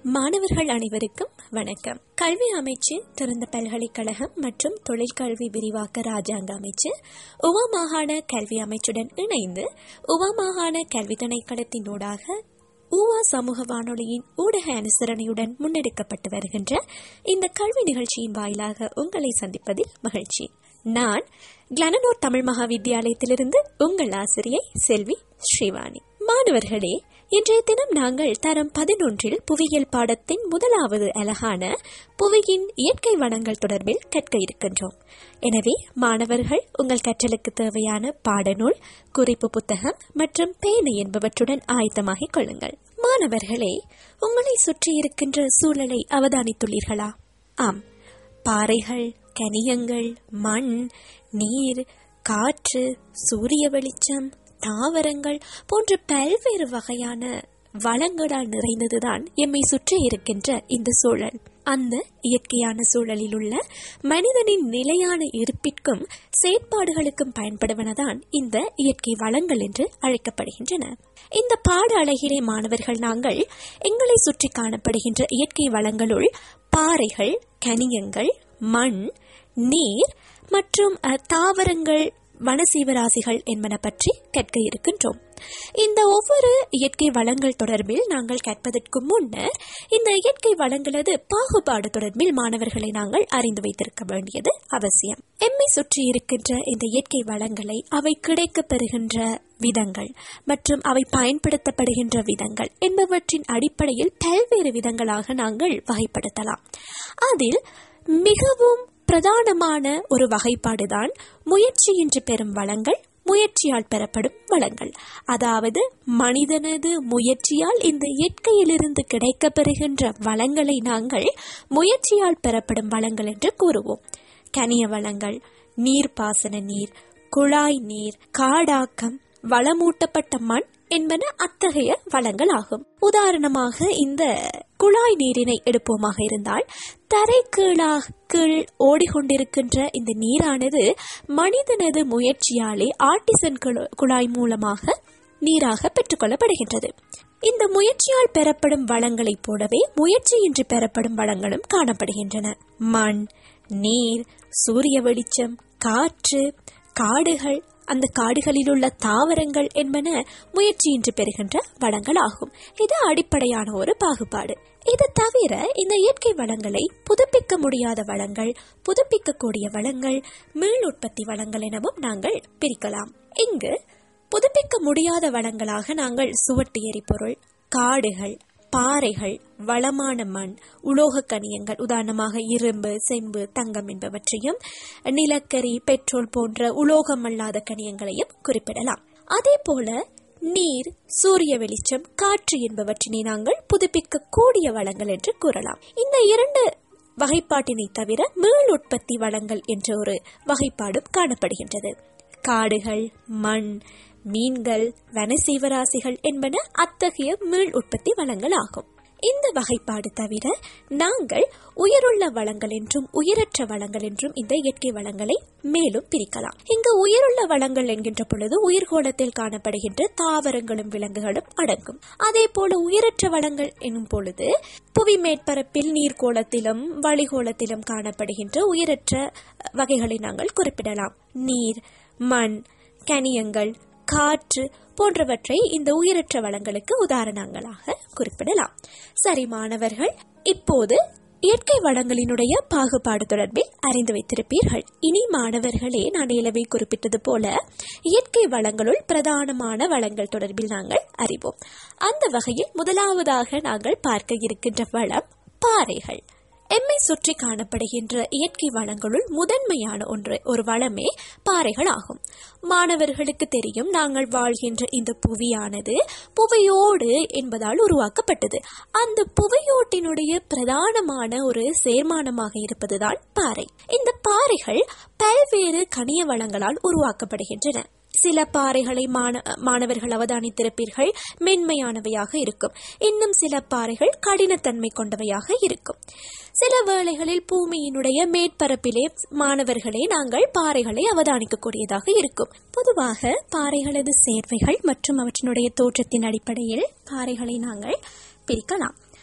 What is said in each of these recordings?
மாணவர்கள் அனைவருக்கும் வணக்கம் கல்வி அமைச்சு திறந்த பல்கலைக்கழகம் மற்றும் தொழிற்கல்வி விரிவாக்க ராஜாங்க அமைச்சு உவா மாகாண கல்வி அமைச்சுடன் இணைந்து உவா மாகாண கல்வி திணைக்களத்தினூடாக ஊவா சமூக வானொலியின் ஊடக அனுசரணையுடன் முன்னெடுக்கப்பட்டு வருகின்ற இந்த கல்வி நிகழ்ச்சியின் வாயிலாக உங்களை சந்திப்பதில் மகிழ்ச்சி நான் கிளனனூர் தமிழ் மகா வித்தியாலயத்திலிருந்து உங்கள் ஆசிரியை செல்வி ஸ்ரீவாணி மாணவர்களே இன்றைய தினம் நாங்கள் தரம் பதினொன்றில் புவியியல் பாடத்தின் முதலாவது அழகான புவியின் இயற்கை வளங்கள் தொடர்பில் கற்க இருக்கின்றோம் எனவே மாணவர்கள் உங்கள் கற்றலுக்கு தேவையான பாடநூல் குறிப்பு புத்தகம் மற்றும் பேனை என்பவற்றுடன் ஆயத்தமாகிக் கொள்ளுங்கள் மாணவர்களே உங்களை சுற்றி இருக்கின்ற சூழலை அவதானித்துள்ளீர்களா ஆம் பாறைகள் கனியங்கள் மண் நீர் காற்று சூரிய வெளிச்சம் தாவரங்கள் போன்ற பல்வேறு வகையான வளங்களால் நிறைந்ததுதான் எம்மை சுற்றி இருக்கின்ற இந்த சூழல் அந்த இயற்கையான சூழலில் உள்ள மனிதனின் நிலையான இருப்பிற்கும் செயற்பாடுகளுக்கும் பயன்படுவனதான் இந்த இயற்கை வளங்கள் என்று அழைக்கப்படுகின்றன இந்த பாட அழகிலே மாணவர்கள் நாங்கள் எங்களை சுற்றி காணப்படுகின்ற இயற்கை வளங்களுள் பாறைகள் கனியங்கள் மண் நீர் மற்றும் தாவரங்கள் வனசீவராசிகள் என்பன பற்றி கற்க இருக்கின்றோம் இந்த ஒவ்வொரு இயற்கை வளங்கள் தொடர்பில் நாங்கள் கற்பதற்கு முன்னர் இந்த இயற்கை வளங்களது பாகுபாடு தொடர்பில் மாணவர்களை நாங்கள் அறிந்து வைத்திருக்க வேண்டியது அவசியம் எம்மை சுற்றி இருக்கின்ற இந்த இயற்கை வளங்களை அவை கிடைக்கப் பெறுகின்ற விதங்கள் மற்றும் அவை பயன்படுத்தப்படுகின்ற விதங்கள் என்பவற்றின் அடிப்படையில் பல்வேறு விதங்களாக நாங்கள் வகைப்படுத்தலாம் அதில் மிகவும் பிரதானமான ஒரு வகைப்பாடுதான் முயற்சியின்றி பெறும் வளங்கள் முயற்சியால் பெறப்படும் வளங்கள் அதாவது மனிதனது முயற்சியால் இந்த இயற்கையிலிருந்து கிடைக்கப்பெறுகின்ற வளங்களை நாங்கள் முயற்சியால் பெறப்படும் வளங்கள் என்று கூறுவோம் கனிய வளங்கள் நீர்ப்பாசன நீர் குழாய் நீர் காடாக்கம் வளமூட்டப்பட்ட மண் என்பன அத்தகைய வளங்கள் ஆகும் உதாரணமாக இந்த குழாய் நீரினை எடுப்போமாக இருந்தால் தரை கீழாக கீழ் ஓடிக்கொண்டிருக்கின்ற இந்த நீரானது மனிதனது முயற்சியாலே ஆர்டிசன் குழாய் மூலமாக நீராக பெற்றுக்கொள்ளப்படுகின்றது இந்த முயற்சியால் பெறப்படும் வளங்களைப் போலவே முயற்சியின்றி பெறப்படும் வளங்களும் காணப்படுகின்றன மண் நீர் சூரிய வெளிச்சம் காற்று காடுகள் அந்த காடுகளில் உள்ள தாவரங்கள் என்பன முயற்சியின்றி பெறுகின்ற வளங்கள் ஆகும் இது அடிப்படையான ஒரு பாகுபாடு இது தவிர இந்த இயற்கை வளங்களை புதுப்பிக்க முடியாத வளங்கள் புதுப்பிக்கக்கூடிய வளங்கள் மீள் உற்பத்தி வளங்கள் எனவும் நாங்கள் பிரிக்கலாம் இங்கு புதுப்பிக்க முடியாத வளங்களாக நாங்கள் சுவட்டு எரிபொருள் காடுகள் பாறைகள் வளமான மண் உலோக கனியங்கள் உதாரணமாக இரும்பு செம்பு தங்கம் என்பவற்றையும் நிலக்கரி பெட்ரோல் போன்ற உலோகம் அல்லாத கனியங்களையும் குறிப்பிடலாம் அதே போல நீர் சூரிய வெளிச்சம் காற்று என்பவற்றினை நாங்கள் புதுப்பிக்க கூடிய வளங்கள் என்று கூறலாம் இந்த இரண்டு வகைப்பாட்டினை தவிர மீள் உற்பத்தி வளங்கள் என்ற ஒரு வகைப்பாடும் காணப்படுகின்றது காடுகள் மண் மீன்கள் வனசீவராசிகள் என்பன அத்தகைய மீள் உற்பத்தி வளங்கள் ஆகும் இந்த வகைப்பாடு தவிர நாங்கள் உயிருள்ள வளங்கள் என்றும் உயிரற்ற வளங்கள் என்றும் இந்த இயற்கை வளங்களை மேலும் பிரிக்கலாம் இங்கு உயிருள்ள வளங்கள் என்கின்ற பொழுது உயிர்கோளத்தில் காணப்படுகின்ற தாவரங்களும் விலங்குகளும் அடங்கும் அதே போல உயிரற்ற வளங்கள் எனும் பொழுது புவி மேற்பரப்பில் நீர்கோளத்திலும் வளிகோளத்திலும் காணப்படுகின்ற உயிரற்ற வகைகளை நாங்கள் குறிப்பிடலாம் நீர் மண் கனியங்கள் காற்று போன்றவற்றை இந்த உயிரற்ற வளங்களுக்கு உதாரணங்களாக குறிப்பிடலாம் சரி மாணவர்கள் இப்போது இயற்கை வளங்களினுடைய பாகுபாடு தொடர்பில் அறிந்து வைத்திருப்பீர்கள் இனி மாணவர்களே நான் இலவை குறிப்பிட்டது போல இயற்கை வளங்களுள் பிரதானமான வளங்கள் தொடர்பில் நாங்கள் அறிவோம் அந்த வகையில் முதலாவதாக நாங்கள் பார்க்க இருக்கின்ற வளம் பாறைகள் எம்மை சுற்றி காணப்படுகின்ற இயற்கை வளங்களுள் முதன்மையான ஒன்று ஒரு வளமே பாறைகள் ஆகும் மாணவர்களுக்கு தெரியும் நாங்கள் வாழ்கின்ற இந்த புவியானது புவியோடு என்பதால் உருவாக்கப்பட்டது அந்த புவியோட்டினுடைய பிரதானமான ஒரு சேர்மானமாக இருப்பதுதான் பாறை இந்த பாறைகள் பல்வேறு கனிய வளங்களால் உருவாக்கப்படுகின்றன சில பாறைகளை மாணவர்கள் அவதானித்திருப்பீர்கள் மென்மையானவையாக இருக்கும் இன்னும் சில பாறைகள் கடினத்தன்மை கொண்டவையாக இருக்கும் சில வேளைகளில் பூமியினுடைய மேற்பரப்பிலே மாணவர்களே நாங்கள் பாறைகளை அவதானிக்கக்கூடியதாக இருக்கும் பொதுவாக பாறைகளது சேர்வைகள் மற்றும் அவற்றினுடைய தோற்றத்தின் அடிப்படையில் பாறைகளை நாங்கள் பிரிக்கலாம்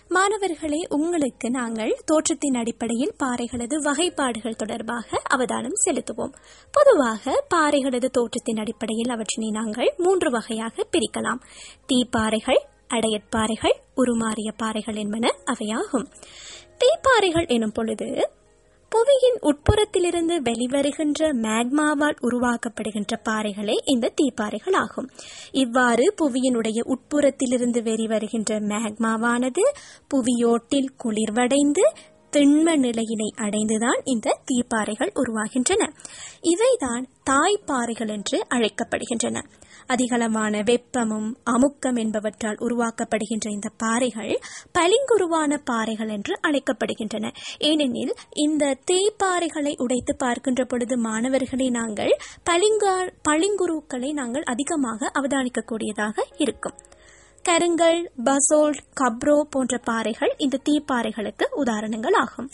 மாணவர்களே உங்களுக்கு நாங்கள் தோற்றத்தின் அடிப்படையில் பாறைகளது வகைப்பாடுகள் தொடர்பாக அவதானம் செலுத்துவோம் பொதுவாக பாறைகளது தோற்றத்தின் அடிப்படையில் அவற்றினை நாங்கள் மூன்று வகையாக பிரிக்கலாம் தீப்பாறைகள் அடையற்பாறைகள் உருமாறிய பாறைகள் என்பன அவையாகும் தீப்பாறைகள் எனும் பொழுது புவியின் உட்புறத்திலிருந்து வெளிவருகின்ற மேக்மாவால் உருவாக்கப்படுகின்ற பாறைகளே இந்த தீப்பாறைகள் ஆகும் இவ்வாறு புவியினுடைய உட்புறத்திலிருந்து வெளிவருகின்ற மேக்மாவானது புவியோட்டில் குளிர்வடைந்து திண்ம நிலையினை அடைந்துதான் இந்த தீப்பாறைகள் உருவாகின்றன இவைதான் தாய்ப்பாறைகள் என்று அழைக்கப்படுகின்றன அதிகளவான வெப்பமும் அமுக்கம் என்பவற்றால் உருவாக்கப்படுகின்ற இந்த பாறைகள் பளிங்குருவான பாறைகள் என்று அழைக்கப்படுகின்றன ஏனெனில் இந்த தேய்ப்பாறைகளை உடைத்து பார்க்கின்ற பொழுது மாணவர்களை நாங்கள் பளிங்கா பளிங்குருக்களை நாங்கள் அதிகமாக அவதானிக்கக்கூடியதாக இருக்கும் கருங்கல் பசோல்ட் கப்ரோ போன்ற பாறைகள் இந்த தீப்பாறைகளுக்கு உதாரணங்கள் ஆகும்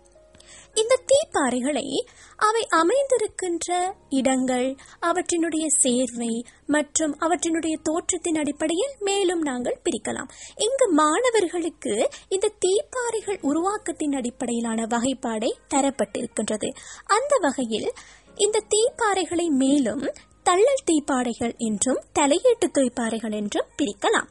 இந்த தீப்பாறைகளை அவை அமைந்திருக்கின்ற இடங்கள் அவற்றினுடைய சேர்வை மற்றும் அவற்றினுடைய தோற்றத்தின் அடிப்படையில் மேலும் நாங்கள் பிரிக்கலாம் இங்கு மாணவர்களுக்கு இந்த தீப்பாறைகள் உருவாக்கத்தின் அடிப்படையிலான வகைப்பாடை தரப்பட்டிருக்கின்றது அந்த வகையில் இந்த தீப்பாறைகளை மேலும் தள்ளல் தீப்பாறைகள் என்றும் தலையீட்டு தீப்பாறைகள் என்றும் பிரிக்கலாம்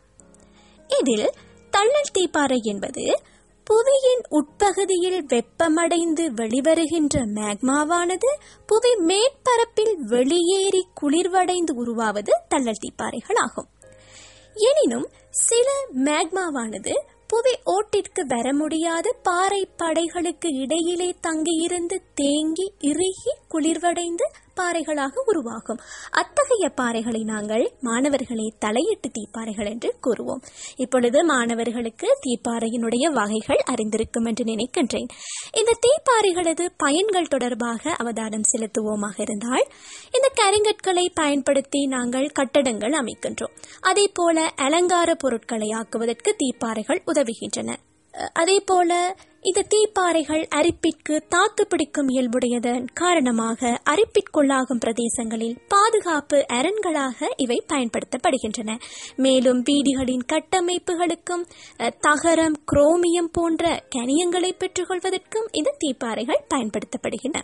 இதில் தள்ளல் தீப்பாறை என்பது புவியின் உட்பகுதியில் வெப்பமடைந்து வெளிவருகின்ற மேக்மாவானது புவி மேற்பரப்பில் வெளியேறி குளிர்வடைந்து உருவாவது தள்ளல் தீப்பாறைகள் ஆகும் எனினும் சில மேக்மாவானது புவி ஓட்டிற்கு வர முடியாத பாறை படைகளுக்கு இடையிலே தங்கியிருந்து தேங்கி இறுகி குளிர்வடைந்து பாறைகளாக உருவாகும் அத்தகைய பாறைகளை நாங்கள் மாணவர்களை தலையிட்டு தீப்பாறைகள் என்று கூறுவோம் இப்பொழுது மாணவர்களுக்கு தீப்பாறையினுடைய வகைகள் அறிந்திருக்கும் என்று நினைக்கின்றேன் இந்த தீப்பாறைகளது பயன்கள் தொடர்பாக அவதானம் செலுத்துவோமாக இருந்தால் இந்த கருங்கற்களை பயன்படுத்தி நாங்கள் கட்டடங்கள் அமைக்கின்றோம் அதே போல அலங்கார பொருட்களை ஆக்குவதற்கு தீப்பாறைகள் உதவுகின்றன அதே போல இந்த தீப்பாறைகள் அரிப்பிற்கு தாக்கு பிடிக்கும் இயல்புடையதன் காரணமாக அரிப்பிற்குள்ளாகும் பிரதேசங்களில் பாதுகாப்பு அரண்களாக இவை பயன்படுத்தப்படுகின்றன மேலும் வீடுகளின் கட்டமைப்புகளுக்கும் தகரம் குரோமியம் போன்ற கனியங்களை பெற்றுக்கொள்வதற்கும் இந்த தீப்பாறைகள் பயன்படுத்தப்படுகின்றன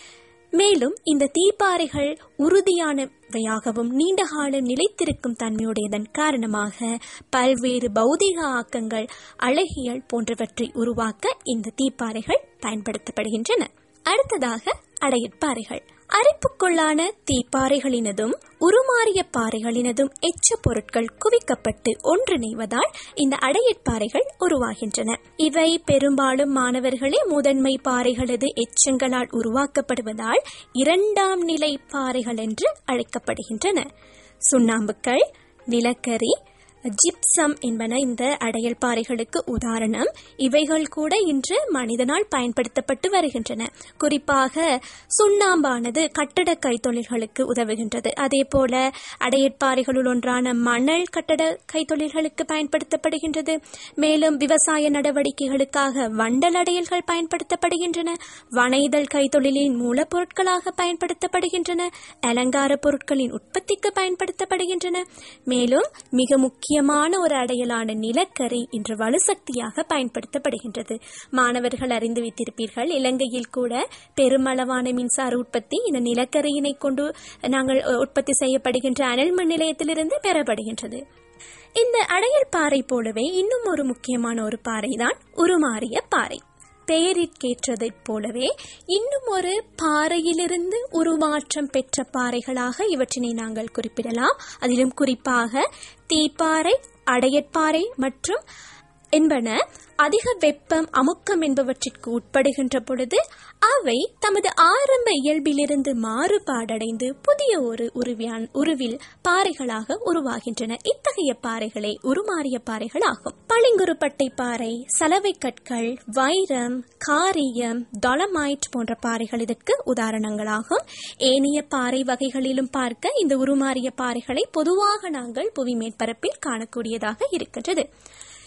மேலும் இந்த தீப்பாறைகள் உறுதியானவையாகவும் நீண்டகால நிலைத்திருக்கும் தன்மையுடையதன் காரணமாக பல்வேறு பௌதிக ஆக்கங்கள் அழகியல் போன்றவற்றை உருவாக்க இந்த தீப்பாறைகள் பயன்படுத்தப்படுகின்றன அடுத்ததாக அடையற்பாறைகள் அரிப்புக்குள்ளான தீப்பாறைகளினதும் உருமாறிய பாறைகளினதும் எச்ச பொருட்கள் குவிக்கப்பட்டு ஒன்றிணைவதால் இந்த அடையற்பாறைகள் உருவாகின்றன இவை பெரும்பாலும் மாணவர்களே முதன்மை பாறைகளது எச்சங்களால் உருவாக்கப்படுவதால் இரண்டாம் நிலை பாறைகள் என்று அழைக்கப்படுகின்றன சுண்ணாம்புக்கள் நிலக்கரி ஜிப்சம் என்பன இந்த அடையல் பாறைகளுக்கு உதாரணம் இவைகள் கூட இன்று மனிதனால் பயன்படுத்தப்பட்டு வருகின்றன குறிப்பாக சுண்ணாம்பானது கட்டட கைத்தொழில்களுக்கு உதவுகின்றது அதே போல அடையற்பாறைகளுள் ஒன்றான மணல் கட்டட கைத்தொழில்களுக்கு பயன்படுத்தப்படுகின்றது மேலும் விவசாய நடவடிக்கைகளுக்காக வண்டல் அடையல்கள் பயன்படுத்தப்படுகின்றன வனைதல் கைத்தொழிலின் மூலப்பொருட்களாக பயன்படுத்தப்படுகின்றன அலங்கார பொருட்களின் உற்பத்திக்கு பயன்படுத்தப்படுகின்றன மேலும் மிக முக்கிய முக்கியமான ஒரு அடையலான நிலக்கரி இன்று வலுசக்தியாக பயன்படுத்தப்படுகின்றது மாணவர்கள் அறிந்து வைத்திருப்பீர்கள் இலங்கையில் கூட பெருமளவான மின்சார உற்பத்தி இந்த நிலக்கரியினை கொண்டு நாங்கள் உற்பத்தி செய்யப்படுகின்ற அனல் மின் நிலையத்திலிருந்து பெறப்படுகின்றது இந்த அடையல் பாறை போலவே இன்னும் ஒரு முக்கியமான ஒரு பாறை தான் உருமாறிய பாறை பெயரிற்கேற்றதைப் போலவே இன்னும் ஒரு பாறையிலிருந்து உருமாற்றம் பெற்ற பாறைகளாக இவற்றினை நாங்கள் குறிப்பிடலாம் அதிலும் குறிப்பாக தீப்பாறை அடையற்பாறை மற்றும் என்பன அதிக வெப்பம் அமுக்கம் என்பவற்றிற்கு உட்படுகின்ற பொழுது அவை தமது ஆரம்ப இயல்பிலிருந்து மாறுபாடடைந்து புதிய ஒரு உருவியான் உருவில் பாறைகளாக உருவாகின்றன இத்தகைய பாறைகளே உருமாறிய பாறைகள் ஆகும் பளிங்குருப்பட்டை பாறை சலவை கற்கள் வைரம் காரியம் டொலமைட் போன்ற பாறைகள் இதற்கு உதாரணங்களாகும் ஏனைய பாறை வகைகளிலும் பார்க்க இந்த உருமாறிய பாறைகளை பொதுவாக நாங்கள் புவி மேற்பரப்பில் காணக்கூடியதாக இருக்கின்றது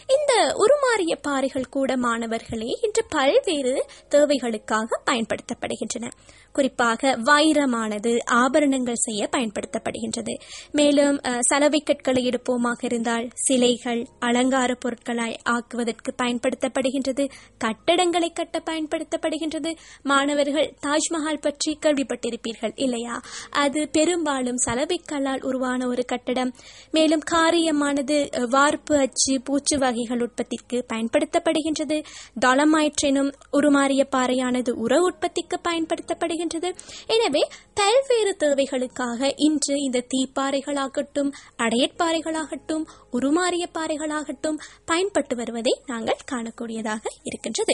இந்த உருமாறிய பாறைகள் கூட மாணவர்களே இன்று பல்வேறு தேவைகளுக்காக பயன்படுத்தப்படுகின்றன குறிப்பாக வைரமானது ஆபரணங்கள் செய்ய பயன்படுத்தப்படுகின்றது மேலும் அஹ், சலவை கற்களை எடுப்போமாக இருந்தால் சிலைகள் அலங்கார பொருட்களாய் ஆக்குவதற்கு பயன்படுத்தப்படுகின்றது கட்டடங்களை கட்ட பயன்படுத்தப்படுகின்றது மாணவர்கள் தாஜ்மஹால் பற்றி கேள்விப்பட்டிருப்பீர்கள் இல்லையா அது பெரும்பாலும் சலவைக்கல்லால் உருவான ஒரு கட்டடம் மேலும் காரியமானது அஹ், வார்ப்பு அச்சு பூச்சு வகைகள் உற்பத்திக்கு பயன்படுத்தப்படுகின்றது டாலமைட் எனும் உருமாறிய பாறையானது உர உற்பத்திக்கு பயன்படுத்தப்படுகின்றது எனவே பல்வேறு தேவைகளுக்காக இன்று இந்த தீப்பாறைகளாகட்டும் அடையற்பாறைகளாகட்டும் உருமாறிய பாறைகளாகட்டும் பயன்பட்டு வருவதை நாங்கள் காணக்கூடியதாக இருக்கின்றது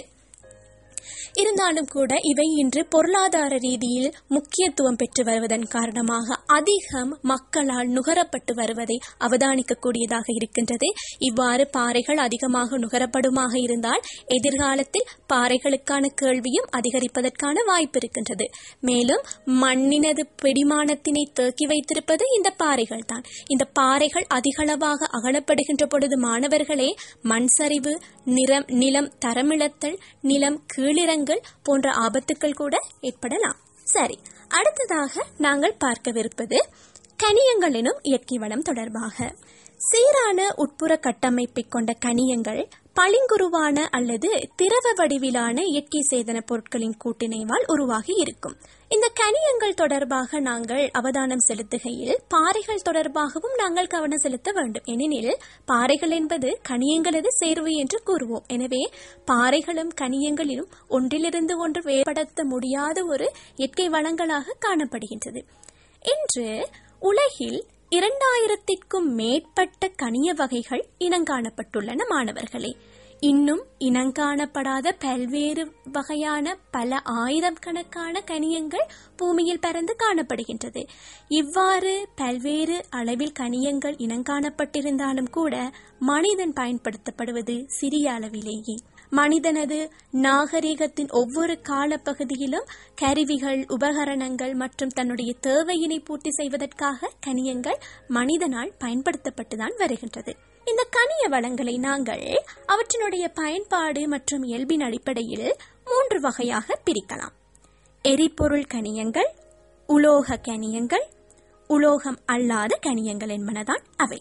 இருந்தாலும் கூட இவை இன்று பொருளாதார ரீதியில் முக்கியத்துவம் பெற்று வருவதன் காரணமாக அதிகம் மக்களால் நுகரப்பட்டு வருவதை அவதானிக்கக்கூடியதாக இருக்கின்றது இவ்வாறு பாறைகள் அதிகமாக நுகரப்படுமாக இருந்தால் எதிர்காலத்தில் பாறைகளுக்கான கேள்வியும் அதிகரிப்பதற்கான வாய்ப்பு இருக்கின்றது மேலும் மண்ணினது பிடிமானத்தினை தேக்கி வைத்திருப்பது இந்த பாறைகள் தான் இந்த பாறைகள் அதிகளவாக அகலப்படுகின்ற பொழுது மாணவர்களே மண் சரிவு நிறம் நிலம் தரமிழத்தல் நிலம் கீழிறங்கல் போன்ற ஆபத்துக்கள் கூட ஏற்படலாம் சரி அடுத்ததாக நாங்கள் பார்க்கவிருப்பது கனியங்கள் எனும் இயற்கை வளம் தொடர்பாக சீரான உட்புற கட்டமைப்பை கொண்ட கனியங்கள் பளிங்குருவான அல்லது திரவ வடிவிலான இயற்கை சேதன பொருட்களின் கூட்டிணைவால் உருவாகி இருக்கும் இந்த கனியங்கள் தொடர்பாக நாங்கள் அவதானம் செலுத்துகையில் பாறைகள் தொடர்பாகவும் நாங்கள் கவனம் செலுத்த வேண்டும் ஏனெனில் பாறைகள் என்பது கனியங்களது சேர்வு என்று கூறுவோம் எனவே பாறைகளும் கனியங்களிலும் ஒன்றிலிருந்து ஒன்று வேறுபடுத்த முடியாத ஒரு இயற்கை வளங்களாக காணப்படுகின்றது இன்று உலகில் இரண்டாயிரத்திற்கும் மேற்பட்ட கனிய வகைகள் இனங்காணப்பட்டுள்ளன மாணவர்களே இன்னும் இனங்காணப்படாத பல்வேறு வகையான பல ஆயிரம் கணக்கான கனியங்கள் பூமியில் பறந்து காணப்படுகின்றது இவ்வாறு பல்வேறு அளவில் கனியங்கள் இனங்காணப்பட்டிருந்தாலும் கூட மனிதன் பயன்படுத்தப்படுவது சிறிய அளவிலேயே மனிதனது நாகரிகத்தின் ஒவ்வொரு காலப்பகுதியிலும் கருவிகள் உபகரணங்கள் மற்றும் தன்னுடைய தேவையினை பூர்த்தி செய்வதற்காக கனியங்கள் மனிதனால் பயன்படுத்தப்பட்டுதான் வருகின்றது இந்த கனிய வளங்களை நாங்கள் அவற்றினுடைய பயன்பாடு மற்றும் இயல்பின் அடிப்படையில் மூன்று வகையாக பிரிக்கலாம் எரிபொருள் கனியங்கள் உலோக கனியங்கள் உலோகம் அல்லாத கனியங்கள் என்பனதான் அவை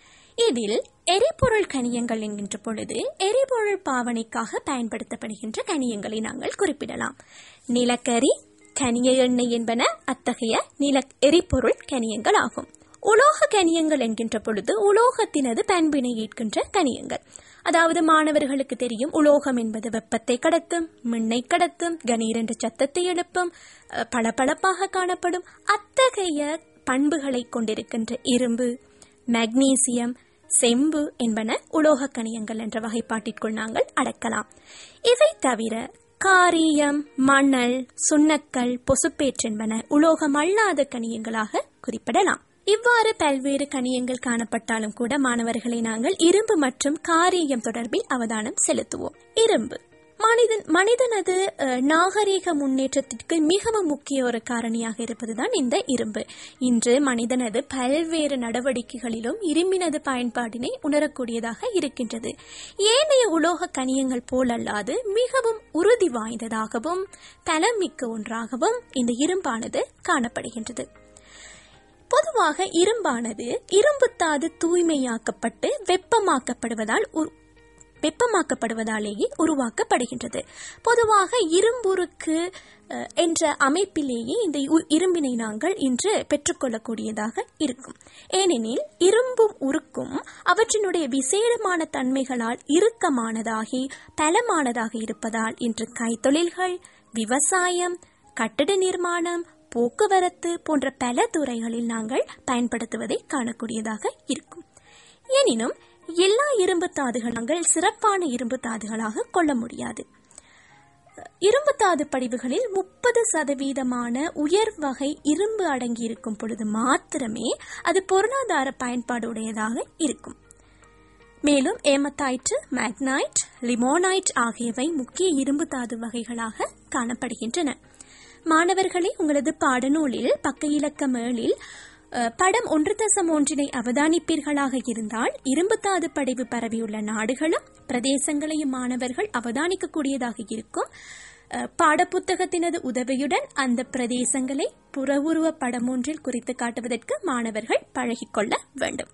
இதில் எரிபொருள் கனியங்கள் என்கின்ற பொழுது எரிபொருள் பாவனைக்காக பயன்படுத்தப்படுகின்ற கனியங்களை நாங்கள் குறிப்பிடலாம் நிலக்கரி கனிய எண்ணெய் என்பன அத்தகைய நில எரிபொருள் கனியங்கள் ஆகும் உலோக கனியங்கள் என்கின்ற பொழுது உலோகத்தினது பண்பினை ஈர்க்கின்ற கனியங்கள் அதாவது மாணவர்களுக்கு தெரியும் உலோகம் என்பது வெப்பத்தை கடத்தும் மின்னை கடத்தும் கணீர் என்ற சத்தத்தை எழுப்பும் அஹ், பளபளப்பாக காணப்படும் அத்தகைய பண்புகளை கொண்டிருக்கின்ற இரும்பு மக்னீசியம் செம்பு என்பன உலோக கனியங்கள் என்ற வகைப்பாட்டிற்குள் நாங்கள் அடக்கலாம் இவை தவிர காரியம் மணல் சுண்ணக்கல் பொசுப்பேற்று என்பன உலோகம் அல்லாத கனியங்களாக குறிப்பிடலாம் இவ்வாறு பல்வேறு கனியங்கள் காணப்பட்டாலும் கூட மாணவர்களை நாங்கள் இரும்பு மற்றும் காரியம் தொடர்பில் அவதானம் செலுத்துவோம் இரும்பு மனிதன் மனிதனது அஹ், நாகரீக முன்னேற்றத்திற்கு மிகவும் முக்கிய ஒரு காரணியாக இருப்பதுதான் இந்த இரும்பு இன்று மனிதனது பல்வேறு நடவடிக்கைகளிலும் இரும்பினது பயன்பாட்டினை உணரக்கூடியதாக இருக்கின்றது ஏனைய உலோக கனியங்கள் போலல்லாது மிகவும் உறுதி வாய்ந்ததாகவும் பலமிக்க ஒன்றாகவும் இந்த இரும்பானது காணப்படுகின்றது பொதுவாக இரும்பானது இரும்புத்தாது தூய்மையாக்கப்பட்டு வெப்பமாக்கப்படுவதால் உரு- வெப்பமாக்கப்படுவதாலேயே உருவாக்கப்படுகின்றது பொதுவாக இரும்புருக்கு அஹ், என்ற அமைப்பிலேயே இந்த உ- இரும்பினை நாங்கள் இன்று பெற்றுக்கொள்ளக்கூடியதாக இருக்கும் ஏனெனில் இரும்பும் உருக்கும் அவற்றினுடைய விசேடமான தன்மைகளால் இறுக்கமானதாகி பலமானதாக இருப்பதால் இன்று கைத்தொழில்கள் விவசாயம் கட்டிட நிர்மாணம் போக்குவரத்து போன்ற பல துறைகளில் நாங்கள் பயன்படுத்துவதை காணக்கூடியதாக இருக்கும் எனினும் எல்லா இரும்பு தாதுகள் நாங்கள் சிறப்பான இரும்பு தாதுகளாக கொள்ள முடியாது இரும்பு தாது படிவுகளில் முப்பது சதவீதமான உயர் வகை இரும்பு அடங்கியிருக்கும் பொழுது மாத்திரமே அது பொருளாதார பயன்பாடு உடையதாக இருக்கும் மேலும் ஏமத்தைட்டு மேக்னைட் லிமோனைட் ஆகியவை முக்கிய இரும்பு தாது வகைகளாக காணப்படுகின்றன மாணவர்களே உங்களது பாடநூலில் பக்க இலக்க மேலில் அஹ், படம் ஒன்று தசம் ஒன்றினை அவதானிப்பீர்களாக இருந்தால் இரும்புத்தாது படிவு பரவியுள்ள நாடுகளும் பிரதேசங்களையும் மாணவர்கள் அவதானிக்கக்கூடியதாக இருக்கும் அஹ், பாடப்புத்தகத்தினது உதவியுடன் அந்த பிரதேசங்களை புறவுருவ படம் ஒன்றில் குறித்து காட்டுவதற்கு மாணவர்கள் பழகிக்கொள்ள வேண்டும்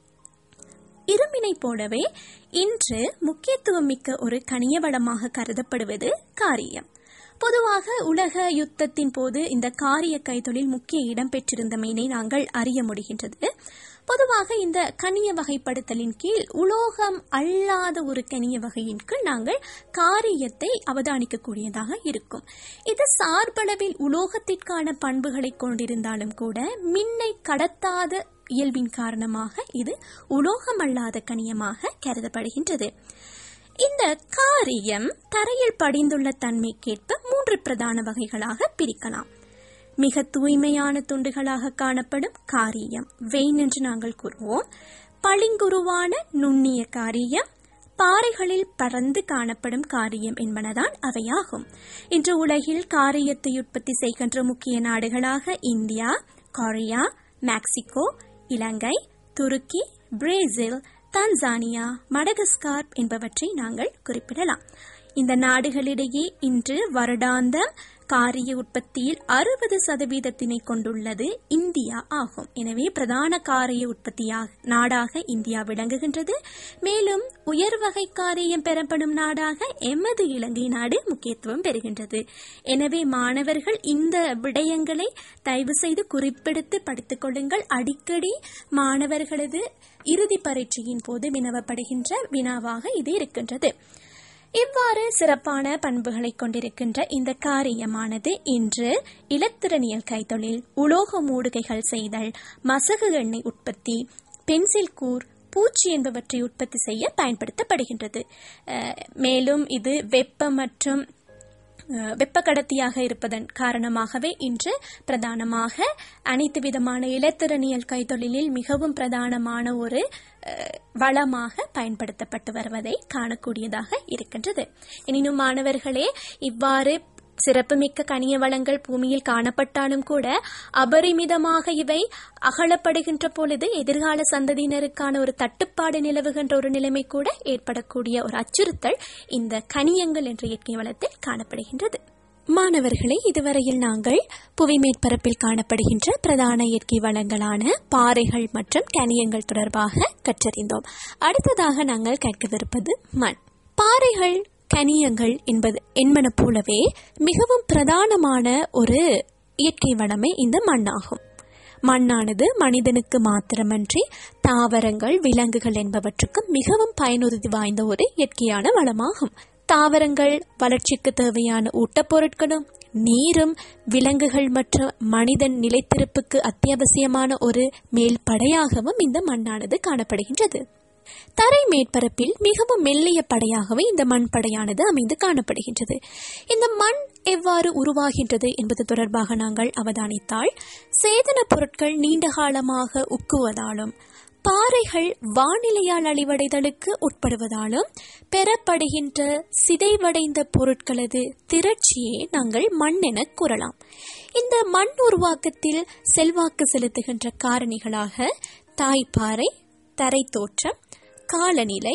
இரும்பினை போலவே இன்று முக்கியத்துவம் மிக்க ஒரு கனிய வளமாக கருதப்படுவது காரியம் பொதுவாக உலக யுத்தத்தின் போது இந்த காரிய கைத்தொழில் முக்கிய இடம் பெற்றிருந்தமையினை நாங்கள் அறிய முடிகின்றது பொதுவாக இந்த கனிய வகைப்படுத்தலின் கீழ் உலோகம் அல்லாத ஒரு கனிய வகையின் கீழ் நாங்கள் காரியத்தை அவதானிக்கக்கூடியதாக இருக்கும் இது சார்பளவில் உலோகத்திற்கான பண்புகளை கொண்டிருந்தாலும் கூட மின்னை கடத்தாத இயல்பின் காரணமாக இது உலோகமல்லாத கனியமாக கருதப்படுகின்றது இந்த காரியம் தரையில் படிந்துள்ள தன்மைக்கேற்ப மூன்று பிரதான வகைகளாக பிரிக்கலாம் மிக தூய்மையான துண்டுகளாக காணப்படும் காரியம் வெயின் என்று நாங்கள் கூறுவோம் பளிங்குருவான நுண்ணிய காரியம் பாறைகளில் பறந்து காணப்படும் காரியம் என்பனதான் அவையாகும் இன்று உலகில் காரியத்தை உற்பத்தி செய்கின்ற முக்கிய நாடுகளாக இந்தியா கொரியா மெக்சிகோ இலங்கை துருக்கி பிரேசில் தான்சானியா மடகஸ்கார் என்பவற்றை நாங்கள் குறிப்பிடலாம் இந்த நாடுகளிடையே இன்று வருடாந்தம் காரிய உற்பத்தியில் அறுபது சதவீதத்தினை கொண்டுள்ளது இந்தியா ஆகும் எனவே பிரதான காரிய உற்பத்தியாக நாடாக இந்தியா விளங்குகின்றது மேலும் உயர் வகை காரியம் பெறப்படும் நாடாக எமது இலங்கை நாடு முக்கியத்துவம் பெறுகின்றது எனவே மாணவர்கள் இந்த விடயங்களை தயவு செய்து குறிப்பெடுத்து படித்துக் கொள்ளுங்கள் அடிக்கடி மாணவர்களது இறுதி பரீட்சையின் போது வினவப்படுகின்ற வினாவாக இது இருக்கின்றது இவ்வாறு சிறப்பான பண்புகளை கொண்டிருக்கின்ற இந்த காரியமானது இன்று இலத்திரனியல் கைத்தொழில் உலோக மூடுகைகள் செய்தல் மசகு எண்ணெய் உற்பத்தி பென்சில் கூர் பூச்சி என்பவற்றை உற்பத்தி செய்ய பயன்படுத்தப்படுகின்றது அஹ், மேலும் இது வெப்பம் மற்றும் அஹ், வெப்ப கடத்தியாக இருப்பதன் காரணமாகவே இன்று பிரதானமாக அனைத்து விதமான இலத்திரனியல் கைத்தொழிலில் மிகவும் பிரதானமான ஒரு அஹ், வளமாக பயன்படுத்தப்பட்டு வருவதை காணக்கூடியதாக இருக்கின்றது எனினும் மாணவர்களே இவ்வாறு சிறப்புமிக்க கனிய வளங்கள் பூமியில் காணப்பட்டாலும் கூட அபரிமிதமாக இவை அகலப்படுகின்ற பொழுது எதிர்கால சந்ததியினருக்கான ஒரு தட்டுப்பாடு நிலவுகின்ற ஒரு நிலைமை கூட ஏற்படக்கூடிய ஒரு அச்சுறுத்தல் இந்த கனியங்கள் என்ற இயற்கை வளத்தில் காணப்படுகின்றது மாணவர்களே இதுவரையில் நாங்கள் புவி மேற்பரப்பில் காணப்படுகின்ற பிரதான இயற்கை வளங்களான பாறைகள் மற்றும் கனியங்கள் தொடர்பாக கற்றறிந்தோம் அடுத்ததாக நாங்கள் கேட்கவிருப்பது மண் பாறைகள் கனியங்கள் என்பது என்பன போலவே மிகவும் பிரதானமான ஒரு இயற்கை வளமே இந்த மண்ணாகும் மண்ணானது மனிதனுக்கு மாத்திரமன்றி தாவரங்கள் விலங்குகள் என்பவற்றுக்கும் மிகவும் பயனுறுதி வாய்ந்த ஒரு இயற்கையான வளமாகும் தாவரங்கள் வளர்ச்சிக்கு தேவையான ஊட்டப்பொருட்களும் நீரும் விலங்குகள் மற்றும் மனிதன் நிலைத்திருப்புக்கு அத்தியாவசியமான ஒரு மேல் படையாகவும் இந்த மண்ணானது காணப்படுகின்றது தரை மேற்பரப்பில் மிகவும் மெல்லிய படையாகவே இந்த மண் படையானது அமைந்து காணப்படுகின்றது இந்த மண் எவ்வாறு உருவாகின்றது என்பது தொடர்பாக நாங்கள் அவதானித்தால் சேதன பொருட்கள் நீண்ட காலமாக உக்குவதாலும் பாறைகள் வானிலையால் அழிவடைதலுக்கு உட்படுவதாலும் பெறப்படுகின்ற சிதைவடைந்த பொருட்களது திரட்சியே நாங்கள் மண் என கூறலாம் இந்த மண் உருவாக்கத்தில் செல்வாக்கு செலுத்துகின்ற காரணிகளாக தாய்ப்பாறை தரை தோற்றம் காலநிலை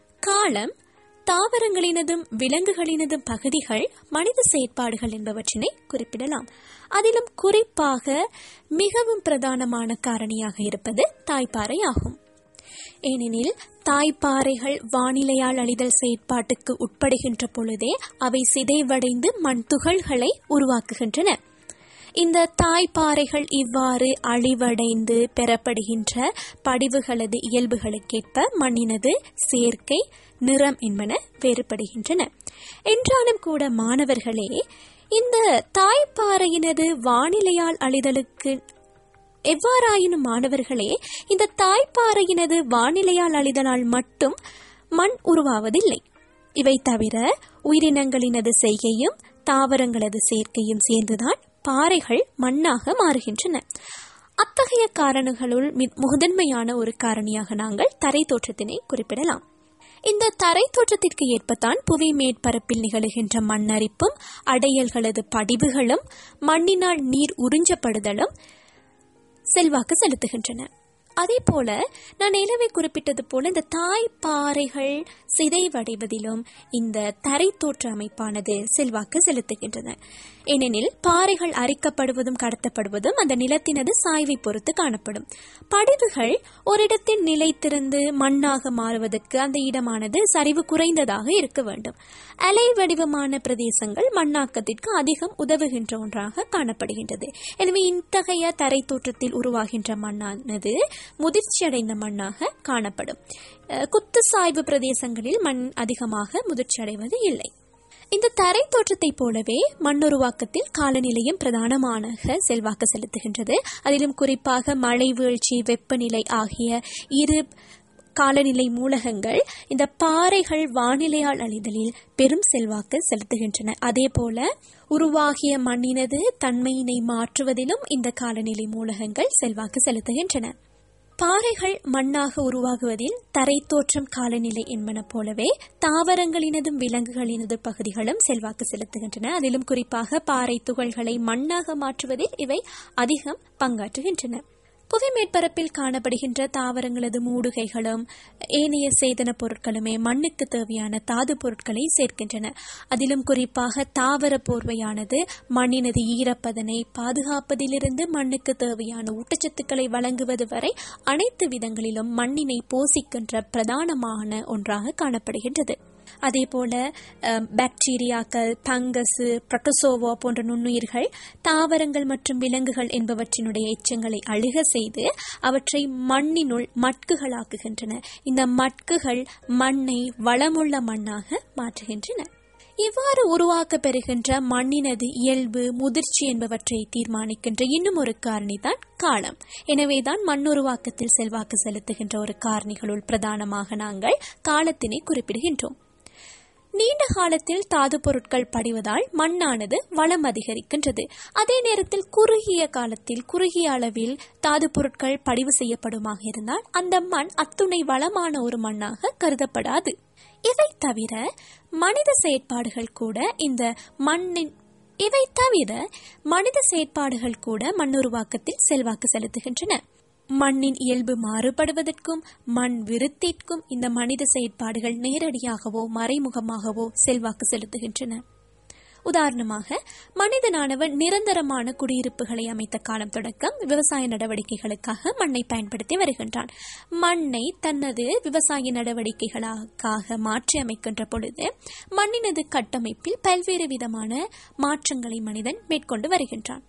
காலம் தாவரங்களினதும் விலங்குகளினதும் பகுதிகள் மனித செயற்பாடுகள் என்பவற்றினை குறிப்பிடலாம் அதிலும் குறிப்பாக மிகவும் பிரதானமான காரணியாக இருப்பது தாய்ப்பாறை ஆகும் ஏனெனில் தாய்ப்பாறைகள் வானிலையால் அழிதல் செயற்பாட்டுக்கு உட்படுகின்ற பொழுதே அவை சிதைவடைந்து மண் துகள்களை உருவாக்குகின்றன இந்த தாய்ப்பாறைகள் இவ்வாறு அழிவடைந்து பெறப்படுகின்ற படிவுகளது இயல்புகளுக்கேற்ப மண்ணினது சேர்க்கை நிறம் என்பன வேறுபடுகின்றன என்றாலும் கூட மாணவர்களே இந்த தாய்ப்பாறையினது வானிலையால் அழிதலுக்கு எவ்வாறாயினும் மாணவர்களே இந்த தாய்ப்பாறையினது வானிலையால் அழிதலால் மட்டும் மண் உருவாவதில்லை இவை தவிர உயிரினங்களினது செய்கையும் தாவரங்களது சேர்க்கையும் சேர்ந்துதான் பாறைகள் மண்ணாக மாறுகின்றன அத்தகைய காரணங்களுள் மி- முதன்மையான ஒரு காரணியாக நாங்கள் தரை தோற்றத்தினை குறிப்பிடலாம் இந்த தரை தோற்றத்திற்கு ஏற்பத்தான் புவி மேற்பரப்பில் நிகழுகின்ற மண்ணரிப்பும் அடையல்களது படிவுகளும் மண்ணினால் நீர் உறிஞ்சப்படுதலும் செல்வாக்கு செலுத்துகின்றன அதே போல நான் நிலவை குறிப்பிட்டது போல இந்த தாய் பாறைகள் சிதைவடைவதிலும் இந்த தரை தோற்ற அமைப்பானது செல்வாக்கு செலுத்துகின்றன ஏனெனில் பாறைகள் அரிக்கப்படுவதும் கடத்தப்படுவதும் அந்த நிலத்தினது சாய்வை பொறுத்து காணப்படும் படிவுகள் ஒரு இடத்தில் நிலைத்திருந்து மண்ணாக மாறுவதற்கு அந்த இடமானது சரிவு குறைந்ததாக இருக்க வேண்டும் அலை வடிவமான பிரதேசங்கள் மண்ணாக்கத்திற்கு அதிகம் உதவுகின்ற ஒன்றாக காணப்படுகின்றது எனவே இத்தகைய தரை தோற்றத்தில் உருவாகின்ற மண்ணானது முதிர்ச்சியடைந்த மண்ணாக காணப்படும் அஹ் குத்து சாய்வு பிரதேசங்களில் மண் அதிகமாக முதிர்ச்சியடைவது இல்லை இந்த தரை தோற்றத்தைப் போலவே மண்ணுருவாக்கத்தில் காலநிலையும் பிரதானமான செல்வாக்கு செலுத்துகின்றது அதிலும் குறிப்பாக மழை வீழ்ச்சி வெப்பநிலை ஆகிய இரு காலநிலை மூலகங்கள் இந்த பாறைகள் வானிலையால் அழிதலில் பெரும் செல்வாக்கு செலுத்துகின்றன அதே போல உருவாகிய மண்ணினது தன்மையினை மாற்றுவதிலும் இந்த காலநிலை மூலகங்கள் செல்வாக்கு செலுத்துகின்றன பாறைகள் மண்ணாக உருவாகுவதில் தரை தோற்றம் காலநிலை என்பன போலவே தாவரங்களினதும் விலங்குகளினது பகுதிகளும் செல்வாக்கு செலுத்துகின்றன அதிலும் குறிப்பாக பாறை துகள்களை மண்ணாக மாற்றுவதில் இவை அதிகம் பங்காற்றுகின்றன புவி மேற்பரப்பில் காணப்படுகின்ற தாவரங்களது மூடுகைகளும் ஏனைய சேதன பொருட்களுமே மண்ணுக்கு தேவையான தாது பொருட்களை சேர்க்கின்றன அதிலும் குறிப்பாக தாவர போர்வையானது மண்ணினது ஈரப்பதனை பாதுகாப்பதிலிருந்து மண்ணுக்கு தேவையான ஊட்டச்சத்துக்களை வழங்குவது வரை அனைத்து விதங்களிலும் மண்ணினை போசிக்கின்ற பிரதானமான ஒன்றாக காணப்படுகின்றது அதே போல பாக்டீரியாக்கள் பங்கஸ் பிரட்டோசோவா போன்ற நுண்ணுயிர்கள் தாவரங்கள் மற்றும் விலங்குகள் என்பவற்றினுடைய எச்சங்களை அழுக செய்து அவற்றை மண்ணினுள் மட்குகளாக்குகின்றன இந்த மட்குகள் மண்ணை வளமுள்ள மண்ணாக மாற்றுகின்றன இவ்வாறு உருவாக்க பெறுகின்ற மண்ணினது இயல்பு முதிர்ச்சி என்பவற்றை தீர்மானிக்கின்ற இன்னும் ஒரு காரணி தான் காலம் எனவேதான் மண்ணுருவாக்கத்தில் செல்வாக்கு செலுத்துகின்ற ஒரு காரணிகளுள் பிரதானமாக நாங்கள் காலத்தினை குறிப்பிடுகின்றோம் நீண்ட காலத்தில் தாது பொருட்கள் படிவதால் மண்ணானது வளம் அதிகரிக்கின்றது அதே நேரத்தில் குறுகிய காலத்தில் குறுகிய அளவில் தாது பொருட்கள் படிவு செய்யப்படுமாக இருந்தால் அந்த மண் அத்துணை வளமான ஒரு மண்ணாக கருதப்படாது இவை தவிர மனித செயற்பாடுகள் கூட இந்த மண்ணின் இவை தவிர மனித செயற்பாடுகள் கூட மண்ணுருவாக்கத்தில் செல்வாக்கு செலுத்துகின்றன மண்ணின் இயல்பு மாறுபடுவதற்கும் மண் விருத்திற்கும் இந்த மனித செயற்பாடுகள் நேரடியாகவோ மறைமுகமாகவோ செல்வாக்கு செலுத்துகின்றன உதாரணமாக மனிதனானவன் நிரந்தரமான குடியிருப்புகளை அமைத்த காலம் தொடக்கம் விவசாய நடவடிக்கைகளுக்காக மண்ணை பயன்படுத்தி வருகின்றான் மண்ணை தனது விவசாய நடவடிக்கைகளுக்காக மாற்றி அமைக்கின்ற பொழுது மண்ணினது கட்டமைப்பில் பல்வேறு விதமான மாற்றங்களை மனிதன் மேற்கொண்டு வருகின்றான்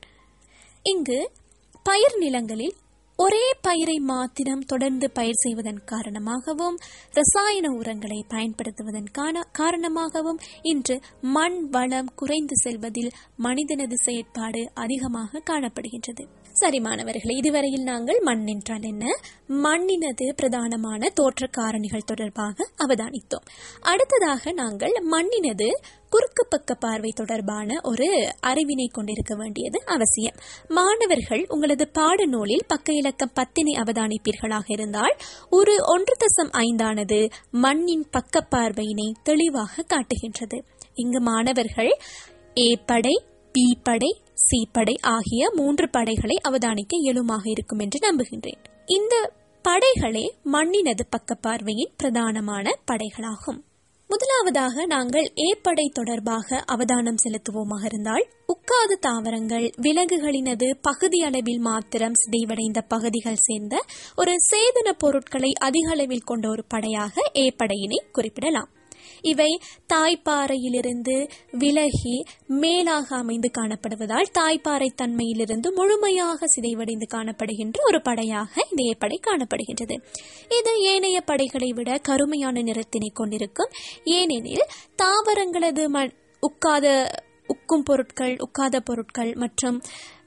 இங்கு பயிர் நிலங்களில் ஒரே பயிரை மாத்திரம் தொடர்ந்து பயிர் செய்வதன் காரணமாகவும் ரசாயன உரங்களை பயன்படுத்துவதன் காரணமாகவும் இன்று மண் வளம் குறைந்து செல்வதில் மனிதனது செயற்பாடு அதிகமாக காணப்படுகின்றது சரி மாணவர்களே இதுவரையில் நாங்கள் மண் என்றால் என்ன மண்ணினது பிரதானமான தோற்ற காரணிகள் தொடர்பாக அவதானித்தோம் அடுத்ததாக நாங்கள் மண்ணினது குறுக்கு பக்க பார்வை தொடர்பான ஒரு அறிவினை கொண்டிருக்க வேண்டியது அவசியம் மாணவர்கள் உங்களது பாடநூலில் பக்க இலக்கம் பத்தினை அவதானிப்பீர்களாக இருந்தால் ஒரு ஒன்று தசம் ஐந்தானது மண்ணின் பக்க பார்வையினை தெளிவாக காட்டுகின்றது இங்கு மாணவர்கள் ஏ படை பி படை சி படை ஆகிய மூன்று படைகளை அவதானிக்க இயலுமாக இருக்கும் என்று நம்புகின்றேன் இந்த படைகளே மண்ணினது பக்க பார்வையின் பிரதானமான படைகளாகும் முதலாவதாக நாங்கள் ஏப்படை தொடர்பாக அவதானம் செலுத்துவோமாக இருந்தால் உட்காது தாவரங்கள் விலங்குகளினது பகுதி அளவில் மாத்திரம் சிதைவடைந்த பகுதிகள் சேர்ந்த ஒரு சேதன பொருட்களை அதிக அளவில் கொண்ட ஒரு படையாக ஏப்படையினை குறிப்பிடலாம் இவை தாய்ப்பாறையிலிருந்து விலகி மேலாக அமைந்து காணப்படுவதால் தாய்ப்பாறை தன்மையிலிருந்து முழுமையாக சிதைவடைந்து காணப்படுகின்ற ஒரு படையாக இந்த ஏப்படை காணப்படுகின்றது இது ஏனைய படைகளை விட கருமையான நிறத்தினை கொண்டிருக்கும் ஏனெனில் தாவரங்களது உட்காத உக்கும் பொருட்கள் உட்காத பொருட்கள் மற்றும்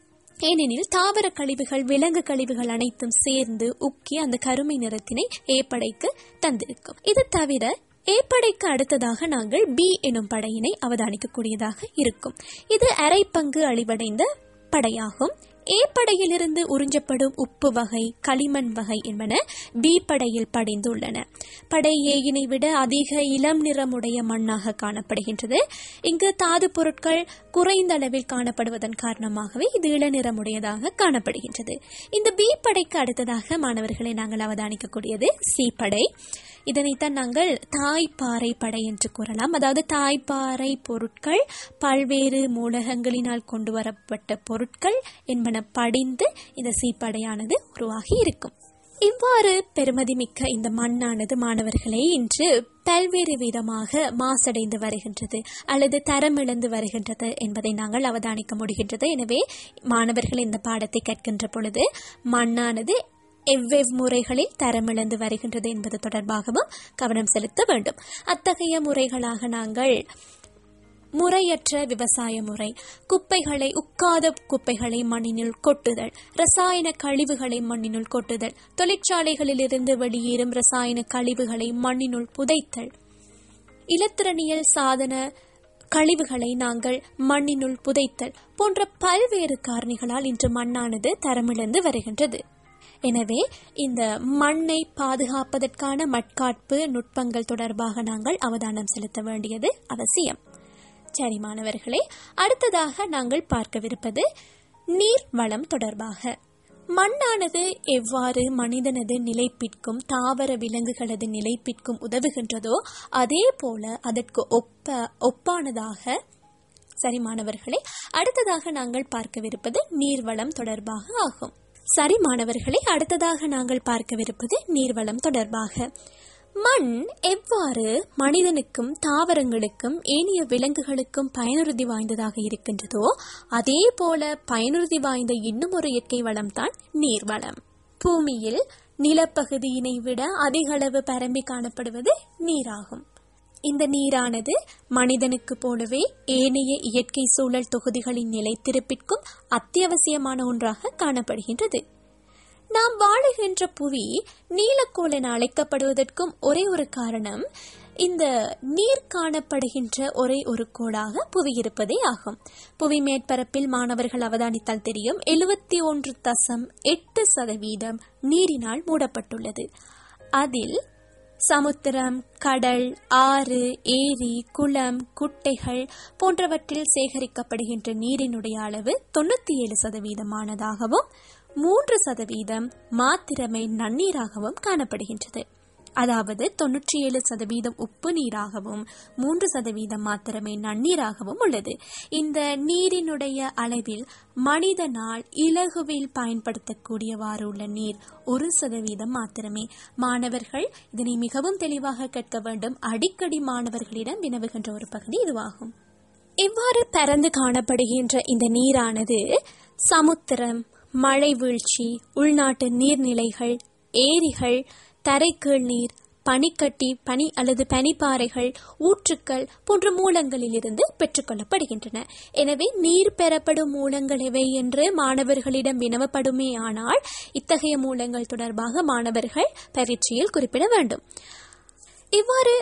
ஏனெனில் தாவர கழிவுகள் விலங்கு கழிவுகள் அனைத்தும் சேர்ந்து உக்கி அந்த கருமை நிறத்தினை ஏப்படைக்கு தந்திருக்கும் இது தவிர ஏப்படைக்கு அடுத்ததாக நாங்கள் பி எனும் படையினை அவதானிக்கக்கூடியதாக இருக்கும் இது அரை பங்கு அழிவடைந்த படையாகும் ஏ படையிலிருந்து உறிஞ்சப்படும் உப்பு வகை களிமண் வகை என்பன பி படையில் படிந்துள்ளன படை ஏயினை விட அதிக இளம் நிறமுடைய மண்ணாக காணப்படுகின்றது இங்கு தாது பொருட்கள் குறைந்த அளவில் காணப்படுவதன் காரணமாகவே இது இளநிறமுடையதாக காணப்படுகின்றது இந்த பி படைக்கு அடுத்ததாக மாணவர்களை நாங்கள் அவதானிக்கக்கூடியது சி படை இதனைத்தான் நாங்கள் தாய்ப்பாறை படை என்று கூறலாம் அதாவது தாய்ப்பாறை பொருட்கள் பல்வேறு மூலகங்களினால் கொண்டு வரப்பட்ட பொருட்கள் என்பன படிந்து இந்த சீப்படையானது உருவாகி இருக்கும் இவ்வாறு பெருமதிமிக்க இந்த மண்ணானது மாணவர்களை இன்று பல்வேறு விதமாக மாசடைந்து வருகின்றது அல்லது தரமிழந்து வருகின்றது என்பதை நாங்கள் அவதானிக்க முடிகின்றது எனவே மாணவர்கள் இந்த பாடத்தை கற்கின்ற பொழுது மண்ணானது எவ்வெவ் முறைகளில் தரமிழந்து வருகின்றது என்பது தொடர்பாகவும் கவனம் செலுத்த வேண்டும் அத்தகைய முறைகளாக நாங்கள் முறையற்ற விவசாய முறை குப்பைகளை உட்காத குப்பைகளை மண்ணினுள் கொட்டுதல் ரசாயன கழிவுகளை மண்ணினுள் கொட்டுதல் தொழிற்சாலைகளிலிருந்து வெளியேறும் ரசாயன கழிவுகளை மண்ணினுள் புதைத்தல் இலத்திரனியல் சாதன கழிவுகளை நாங்கள் மண்ணினுள் புதைத்தல் போன்ற பல்வேறு காரணிகளால் இன்று மண்ணானது தரமிழந்து வருகின்றது எனவே இந்த மண்ணை பாதுகாப்பதற்கான மட்காட்பு நுட்பங்கள் தொடர்பாக நாங்கள் அவதானம் செலுத்த வேண்டியது அவசியம் சரி மாணவர்களே அடுத்ததாக நாங்கள் பார்க்கவிருப்பது நீர் வளம் தொடர்பாக மண்ணானது எவ்வாறு மனிதனது நிலைப்பிற்கும் தாவர விலங்குகளது நிலைப்பிற்கும் உதவுகின்றதோ அதே போல அதற்கு ஒப்ப ஒப்பானதாக சரி மாணவர்களே அடுத்ததாக நாங்கள் பார்க்கவிருப்பது நீர்வளம் தொடர்பாக ஆகும் சரி மாணவர்களே அடுத்ததாக நாங்கள் பார்க்கவிருப்பது நீர்வளம் தொடர்பாக மண் எவ்வாறு மனிதனுக்கும் தாவரங்களுக்கும் ஏனைய விலங்குகளுக்கும் பயனுறுதி வாய்ந்ததாக இருக்கின்றதோ அதே போல பயனுறுதி வாய்ந்த இன்னும் ஒரு இயற்கை வளம்தான் நீர்வளம் பூமியில் நிலப்பகுதியினை விட அதிக அளவு பரம்பி காணப்படுவது நீராகும் இந்த நீரானது மனிதனுக்கு போலவே ஏனைய இயற்கை சூழல் தொகுதிகளின் நிலைத்திருப்பிற்கும் அத்தியாவசியமான ஒன்றாக காணப்படுகின்றது நாம் வாழுகின்ற புவி நீலக்கோள் என அழைக்கப்படுவதற்கும் ஒரே ஒரு காரணம் இந்த நீர் காணப்படுகின்ற ஒரே ஒரு கோளாக புவி இருப்பதே ஆகும் புவி மேற்பரப்பில் மாணவர்கள் அவதானித்தால் தெரியும் எழுபத்தி ஒன்று தசம் எட்டு சதவீதம் நீரினால் மூடப்பட்டுள்ளது அதில் சமுத்திரம் கடல் ஆறு ஏரி குளம் குட்டைகள் போன்றவற்றில் சேகரிக்கப்படுகின்ற நீரினுடைய அளவு தொண்ணூத்தி ஏழு சதவீதமானதாகவும் மூன்று சதவீதம் மாத்திரமே நன்னீராகவும் காணப்படுகின்றது அதாவது தொன்னூற்றி ஏழு சதவீதம் உப்பு நீராகவும் மூன்று சதவீதம் மாத்திரமே நன்னீராகவும் உள்ளது இந்த நீரினுடைய அளவில் மனிதனால் இலகுவில் பயன்படுத்தக்கூடியவாறு உள்ள நீர் ஒரு சதவீதம் மாத்திரமே மாணவர்கள் இதனை மிகவும் தெளிவாக கேட்க வேண்டும் அடிக்கடி மாணவர்களிடம் வினவுகின்ற ஒரு பகுதி இதுவாகும் இவ்வாறு பரந்து காணப்படுகின்ற இந்த நீரானது சமுத்திரம் மழை வீழ்ச்சி உள்நாட்டு நீர்நிலைகள் ஏரிகள் தரைக்கீழ் நீர் பனிக்கட்டி பனி அல்லது பனிப்பாறைகள் ஊற்றுக்கள் போன்ற மூலங்களில் இருந்து பெற்றுக்கொள்ளப்படுகின்றன எனவே நீர் பெறப்படும் மூலங்கள் எவை என்று மாணவர்களிடம் வினவப்படுமே ஆனால் இத்தகைய மூலங்கள் தொடர்பாக மாணவர்கள் பரீட்சையில் குறிப்பிட வேண்டும் இவ்வாறு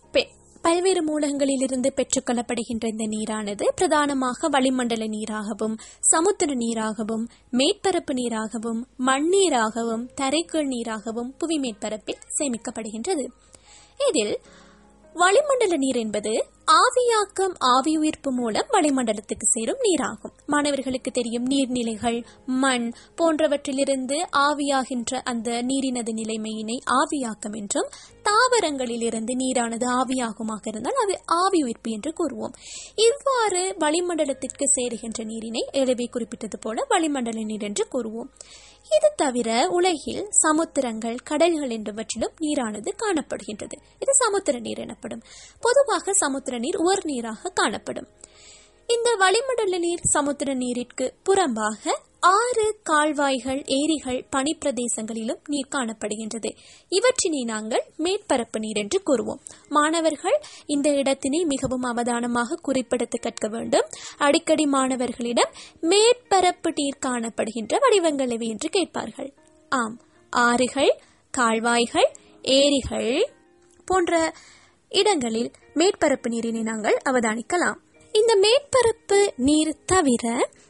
பல்வேறு மூலங்களிலிருந்து பெற்றுக்கொள்ளப்படுகின்ற இந்த நீரானது பிரதானமாக வளிமண்டல நீராகவும் சமுத்திர நீராகவும் மேற்பரப்பு நீராகவும் மண்ணீராகவும் தரைக்கீழ் நீராகவும் புவி மேற்பரப்பில் சேமிக்கப்படுகின்றது இதில் வளிமண்டல நீர் என்பது ஆவியாக்கம் ஆவியுயிர்ப்பு மூலம் வளிமண்டலத்துக்கு சேரும் நீராகும் மாணவர்களுக்கு தெரியும் நீர்நிலைகள் மண் போன்றவற்றிலிருந்து ஆவியாகின்ற அந்த நீரினது நிலைமையினை ஆவியாக்கம் என்றும் தாவரங்களிலிருந்து நீரானது ஆவியாகுமாக இருந்தால் அது ஆவியுயிர்ப்பு என்று கூறுவோம் இவ்வாறு வளிமண்டலத்திற்கு சேருகின்ற நீரினை ஏழவே குறிப்பிட்டது போல வளிமண்டல நீர் என்று கூறுவோம் இது தவிர உலகில் சமுத்திரங்கள் கடல்கள் என்பவற்றிலும் நீரானது காணப்படுகின்றது இது சமுத்திர நீர் எனப்படும் பொதுவாக சமுத்திர நீர் உவர் நீராக காணப்படும் இந்த வளிமண்டல நீர் சமுத்திர நீரிற்கு புறம்பாக ஆறு கால்வாய்கள் ஏரிகள் பனிப்பிரதேசங்களிலும் நீர் காணப்படுகின்றது இவற்றினை நாங்கள் மேற்பரப்பு நீர் என்று கூறுவோம் மாணவர்கள் இந்த இடத்தினை மிகவும் அவதானமாக குறிப்பிடத்து கற்க வேண்டும் அடிக்கடி மாணவர்களிடம் மேற்பரப்பு நீர் காணப்படுகின்ற வடிவங்கள் எவை என்று கேட்பார்கள் ஆம் ஆறுகள் கால்வாய்கள் ஏரிகள் போன்ற இடங்களில் மேற்பரப்பு நீரினை நாங்கள் அவதானிக்கலாம் இந்த மேற்பரப்பு நீர் தவிர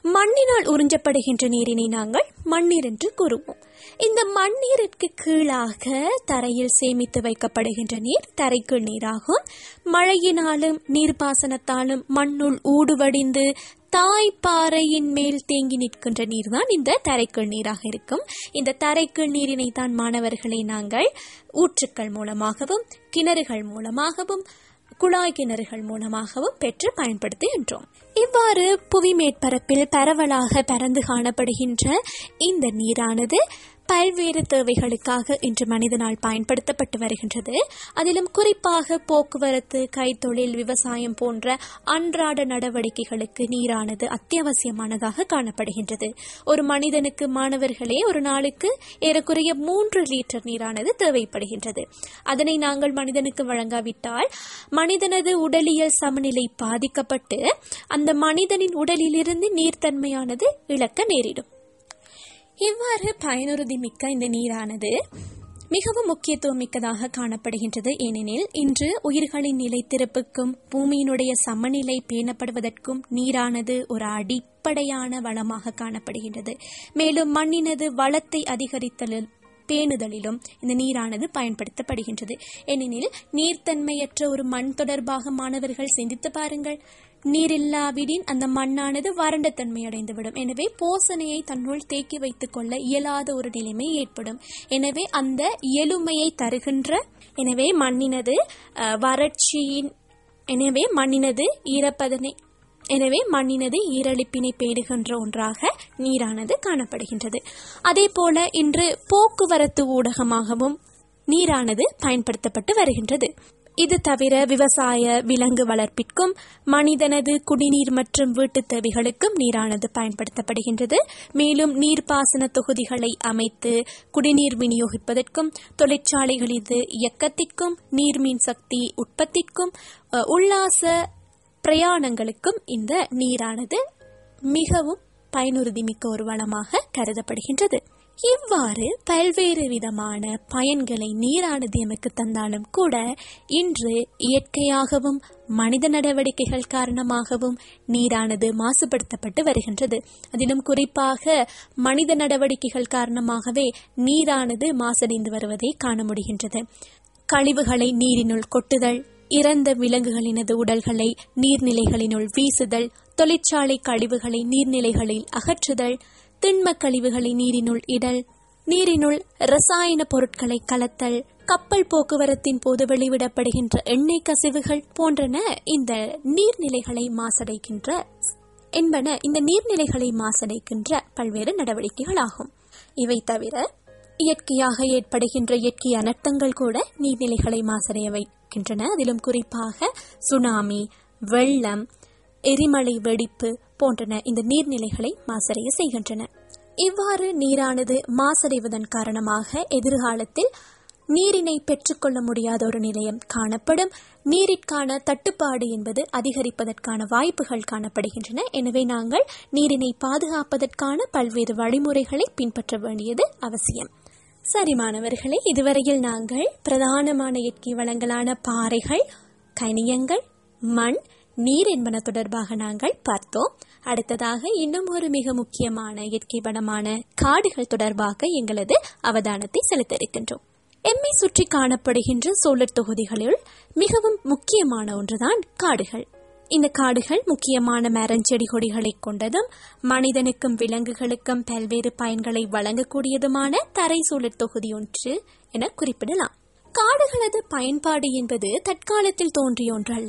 மண்ணினால் உறிஞ்சப்படுகின்ற நீரினை நாங்கள் மண்ணீர் என்று கூறுவோம் இந்த மண்ணீருக்கு கீழாக தரையில் சேமித்து வைக்கப்படுகின்ற நீர் தரைக்குள் நீராகும் மழையினாலும் நீர்ப்பாசனத்தாலும் மண்ணுள் ஊடுவடிந்து தாய்ப்பாறையின் மேல் தேங்கி நிற்கின்ற நீர் தான் இந்த தரைக்குள் நீராக இருக்கும் இந்த தரைக்குள் நீரினை தான் மாணவர்களை நாங்கள் ஊற்றுக்கள் மூலமாகவும் கிணறுகள் மூலமாகவும் குழாய் கிணறுகள் மூலமாகவும் பெற்று பயன்படுத்துகின்றோம் இவ்வாறு புவி மேற்பரப்பில் பரவலாக பரந்து காணப்படுகின்ற இந்த நீரானது பல்வேறு தேவைகளுக்காக இன்று மனிதனால் பயன்படுத்தப்பட்டு வருகின்றது அதிலும் குறிப்பாக போக்குவரத்து கைத்தொழில் விவசாயம் போன்ற அன்றாட நடவடிக்கைகளுக்கு நீரானது அத்தியாவசியமானதாக காணப்படுகின்றது ஒரு மனிதனுக்கு மாணவர்களே ஒரு நாளுக்கு ஏறக்குறைய மூன்று லிட்டர் நீரானது தேவைப்படுகின்றது அதனை நாங்கள் மனிதனுக்கு வழங்காவிட்டால் மனிதனது உடலியல் சமநிலை பாதிக்கப்பட்டு அந்த மனிதனின் உடலிலிருந்து நீர்த்தன்மையானது இழக்க நேரிடும் இவ்வாறு பயனுறுதி மிக்க இந்த நீரானது மிகவும் முக்கியத்துவம் மிக்கதாக காணப்படுகின்றது ஏனெனில் இன்று உயிர்களின் நிலைத்திருப்புக்கும் பூமியினுடைய சமநிலை பேணப்படுவதற்கும் நீரானது ஒரு அடிப்படையான வளமாக காணப்படுகின்றது மேலும் மண்ணினது வளத்தை அதிகரித்தலில் பேணுதலிலும் இந்த நீரானது பயன்படுத்தப்படுகின்றது ஏனெனில் நீர்த்தன்மையற்ற ஒரு மண் தொடர்பாக மாணவர்கள் சிந்தித்து பாருங்கள் நீரில்லாவிடின் அந்த மண்ணானது வறண்ட தன்மை அடைந்துவிடும் எனவே போசனையை தன்னுள் தேக்கி வைத்துக் கொள்ள இயலாத ஒரு நிலைமை ஏற்படும் எனவே அந்த இயலுமையை தருகின்ற எனவே மண்ணினது அஹ், வறட்சியின் எனவே மண்ணினது ஈரப்பதனை எனவே மண்ணினது ஈரழிப்பினை பேடுகின்ற ஒன்றாக நீரானது காணப்படுகின்றது அதே போல இன்று போக்குவரத்து ஊடகமாகவும் நீரானது பயன்படுத்தப்பட்டு வருகின்றது இது தவிர விவசாய விலங்கு வளர்ப்பிற்கும் மனிதனது குடிநீர் மற்றும் வீட்டுத் தேவைகளுக்கும் நீரானது பயன்படுத்தப்படுகின்றது மேலும் நீர்ப்பாசன தொகுதிகளை அமைத்து குடிநீர் விநியோகிப்பதற்கும் தொழிற்சாலைகளது இயக்கத்திற்கும் நீர்மின் சக்தி உற்பத்திக்கும் அஹ், உல்லாச பிரயாணங்களுக்கும் இந்த நீரானது மிகவும் பயனுறுதி மிக்க ஒரு வளமாக கருதப்படுகின்றது இவ்வாறு பல்வேறு விதமான பயன்களை நீரானது எமக்கு தந்தாலும் கூட இன்று இயற்கையாகவும் மனித நடவடிக்கைகள் காரணமாகவும் நீரானது மாசுபடுத்தப்பட்டு வருகின்றது அதிலும் குறிப்பாக மனித நடவடிக்கைகள் காரணமாகவே நீரானது மாசடைந்து வருவதை காண முடிகின்றது கழிவுகளை நீரினுள் கொட்டுதல் இறந்த விலங்குகளினது உடல்களை நீர்நிலைகளினுள் வீசுதல் தொழிற்சாலை கழிவுகளை நீர்நிலைகளில் அகற்றுதல் திண்ம கழிவுகளை நீரினுள் இடல் நீரினுள் ரசாயன பொருட்களை கலத்தல் கப்பல் போக்குவரத்தின் போது வெளிவிடப்படுகின்ற எண்ணெய் கசிவுகள் போன்றன இந்த நீர்நிலைகளை மாசடைக்கின்ற என்பன இந்த நீர்நிலைகளை மாசடைக்கின்ற பல்வேறு நடவடிக்கைகள் ஆகும் இவை தவிர இயற்கையாக ஏற்படுகின்ற இயற்கை அனர்த்தங்கள் கூட நீர்நிலைகளை மாசடைய வைக்கின்றன அதிலும் குறிப்பாக சுனாமி வெள்ளம் எரிமலை வெடிப்பு போன்றன இந்த நீர்நிலைகளை மாசடைய செய்கின்றன இவ்வாறு நீரானது மாசடைவதன் காரணமாக எதிர்காலத்தில் நீரினை பெற்றுக்கொள்ள முடியாத ஒரு நிலையம் காணப்படும் நீரிற்கான தட்டுப்பாடு என்பது அதிகரிப்பதற்கான வாய்ப்புகள் காணப்படுகின்றன எனவே நாங்கள் நீரினை பாதுகாப்பதற்கான பல்வேறு வழிமுறைகளை பின்பற்ற வேண்டியது அவசியம் சரி மாணவர்களே இதுவரையில் நாங்கள் பிரதானமான இயற்கை வளங்களான பாறைகள் கனியங்கள் மண் நீர் என்பன தொடர்பாக நாங்கள் பார்த்தோம் அடுத்ததாக இன்னும் ஒரு மிக முக்கியமான இயற்கை வளமான காடுகள் தொடர்பாக எங்களது அவதானத்தை செலுத்த இருக்கின்றோம் எம்மை சுற்றி காணப்படுகின்ற சோழர் தொகுதிகளில் மிகவும் முக்கியமான ஒன்றுதான் காடுகள் இந்த காடுகள் முக்கியமான மரஞ்செடி கொடிகளை கொண்டதும் மனிதனுக்கும் விலங்குகளுக்கும் பல்வேறு பயன்களை வழங்கக்கூடியதுமான தரை சூழல் தொகுதி ஒன்று என குறிப்பிடலாம் காடுகளது பயன்பாடு என்பது தற்காலத்தில் தோன்றிய ஒன்றல்ல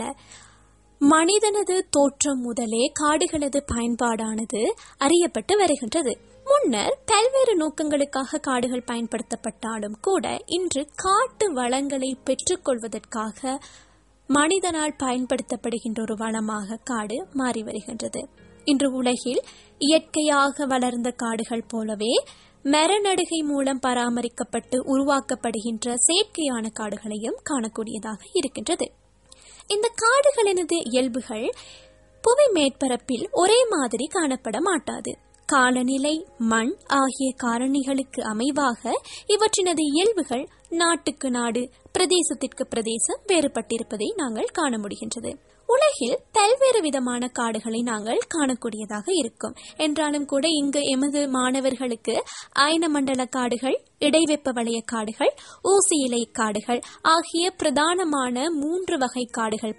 மனிதனது தோற்றம் முதலே காடுகளது பயன்பாடானது அறியப்பட்டு வருகின்றது முன்னர் பல்வேறு நோக்கங்களுக்காக காடுகள் பயன்படுத்தப்பட்டாலும் கூட இன்று காட்டு வளங்களை பெற்றுக்கொள்வதற்காக மனிதனால் பயன்படுத்தப்படுகின்ற ஒரு வளமாக காடு மாறி வருகின்றது இன்று உலகில் இயற்கையாக வளர்ந்த காடுகள் போலவே மரநடுகை மூலம் பராமரிக்கப்பட்டு உருவாக்கப்படுகின்ற செயற்கையான காடுகளையும் காணக்கூடியதாக இருக்கின்றது இந்த காடுகளினது இயல்புகள் புவி மேற்பரப்பில் ஒரே மாதிரி காணப்பட மாட்டாது காலநிலை மண் ஆகிய காரணிகளுக்கு அமைவாக இவற்றினது இயல்புகள் நாட்டுக்கு நாடு பிரதேசத்திற்கு பிரதேசம் வேறுபட்டிருப்பதை நாங்கள் காண முடிகின்றது உலகில் பல்வேறு விதமான காடுகளை நாங்கள் காணக்கூடியதாக இருக்கும் என்றாலும் கூட இங்கு எமது மாணவர்களுக்கு அயன மண்டல காடுகள் இடைவெப்ப வளைய காடுகள் ஊசி இலை காடுகள் ஆகிய பிரதானமான மூன்று வகை காடுகள்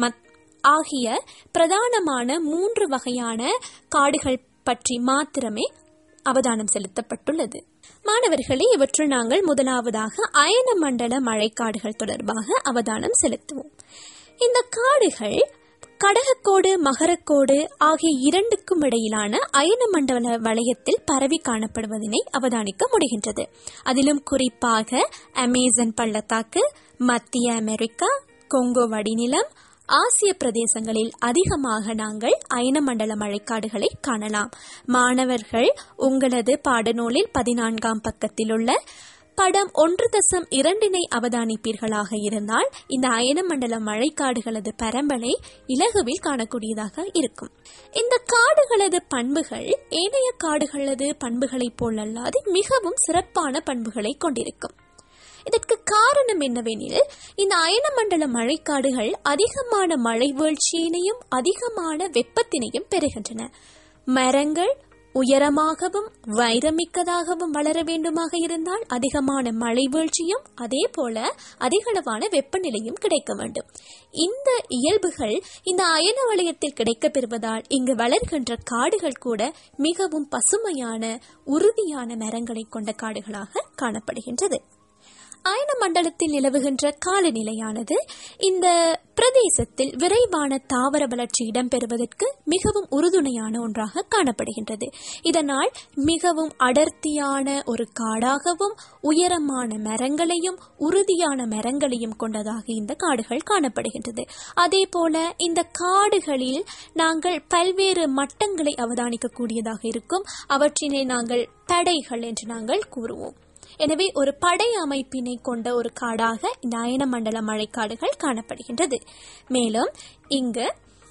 ஆகிய பிரதானமான மூன்று வகையான காடுகள் பற்றி மாத்திரமே அவதானம் செலுத்தப்பட்டுள்ளது மாணவர்களே இவற்றுள் நாங்கள் முதலாவதாக அயன மண்டல மழைக்காடுகள் தொடர்பாக அவதானம் செலுத்துவோம் இந்த காடுகள் கடகக்கோடு மகரக்கோடு ஆகிய இரண்டுக்கும் இடையிலான அயன மண்டல வளையத்தில் பரவி காணப்படுவதனை அவதானிக்க முடிகின்றது அதிலும் குறிப்பாக அமேசன் பள்ளத்தாக்கு மத்திய அமெரிக்கா கொங்கோ வடிநிலம் ஆசிய பிரதேசங்களில் அதிகமாக நாங்கள் அயன மண்டல மழைக்காடுகளை காணலாம் மாணவர்கள் உங்களது பாடநூலில் பதினான்காம் பக்கத்தில் உள்ள படம் ஒன்று தசம் இரண்டினை அவதானிப்பீர்களாக இருந்தால் இந்த அயன மண்டல மழைக்காடுகளது பரம்பலை இலகுவில் காணக்கூடியதாக இருக்கும் இந்த காடுகளது பண்புகள் ஏனைய காடுகளது பண்புகளைப் போலல்லாது மிகவும் சிறப்பான பண்புகளை கொண்டிருக்கும் இதற்கு காரணம் என்னவெனில் இந்த அயன மண்டல மழைக்காடுகள் அதிகமான மழை வீழ்ச்சியினையும் அதிகமான வெப்பத்தினையும் பெறுகின்றன மரங்கள் உயரமாகவும் வைரமிக்கதாகவும் வளர வேண்டுமாக இருந்தால் அதிகமான மழை வீழ்ச்சியும் அதே போல அதிகளவான வெப்பநிலையும் கிடைக்க வேண்டும் இந்த இயல்புகள் இந்த அயன வளையத்தில் கிடைக்கப் பெறுவதால் இங்கு வளர்கின்ற காடுகள் கூட மிகவும் பசுமையான உறுதியான மரங்களை கொண்ட காடுகளாக காணப்படுகின்றது அயன மண்டலத்தில் நிலவுகின்ற காலநிலையானது இந்த பிரதேசத்தில் விரைவான தாவர வளர்ச்சி இடம்பெறுவதற்கு மிகவும் உறுதுணையான ஒன்றாக காணப்படுகின்றது இதனால் மிகவும் அடர்த்தியான ஒரு காடாகவும் உயரமான மரங்களையும் உறுதியான மரங்களையும் கொண்டதாக இந்த காடுகள் காணப்படுகின்றது அதே போல இந்த காடுகளில் நாங்கள் பல்வேறு மட்டங்களை அவதானிக்கக்கூடியதாக இருக்கும் அவற்றினை நாங்கள் படைகள் என்று நாங்கள் கூறுவோம் எனவே ஒரு படை அமைப்பினை கொண்ட ஒரு காடாக இந்த அயன மண்டல மழைக்காடுகள் காணப்படுகின்றது மேலும் இங்கு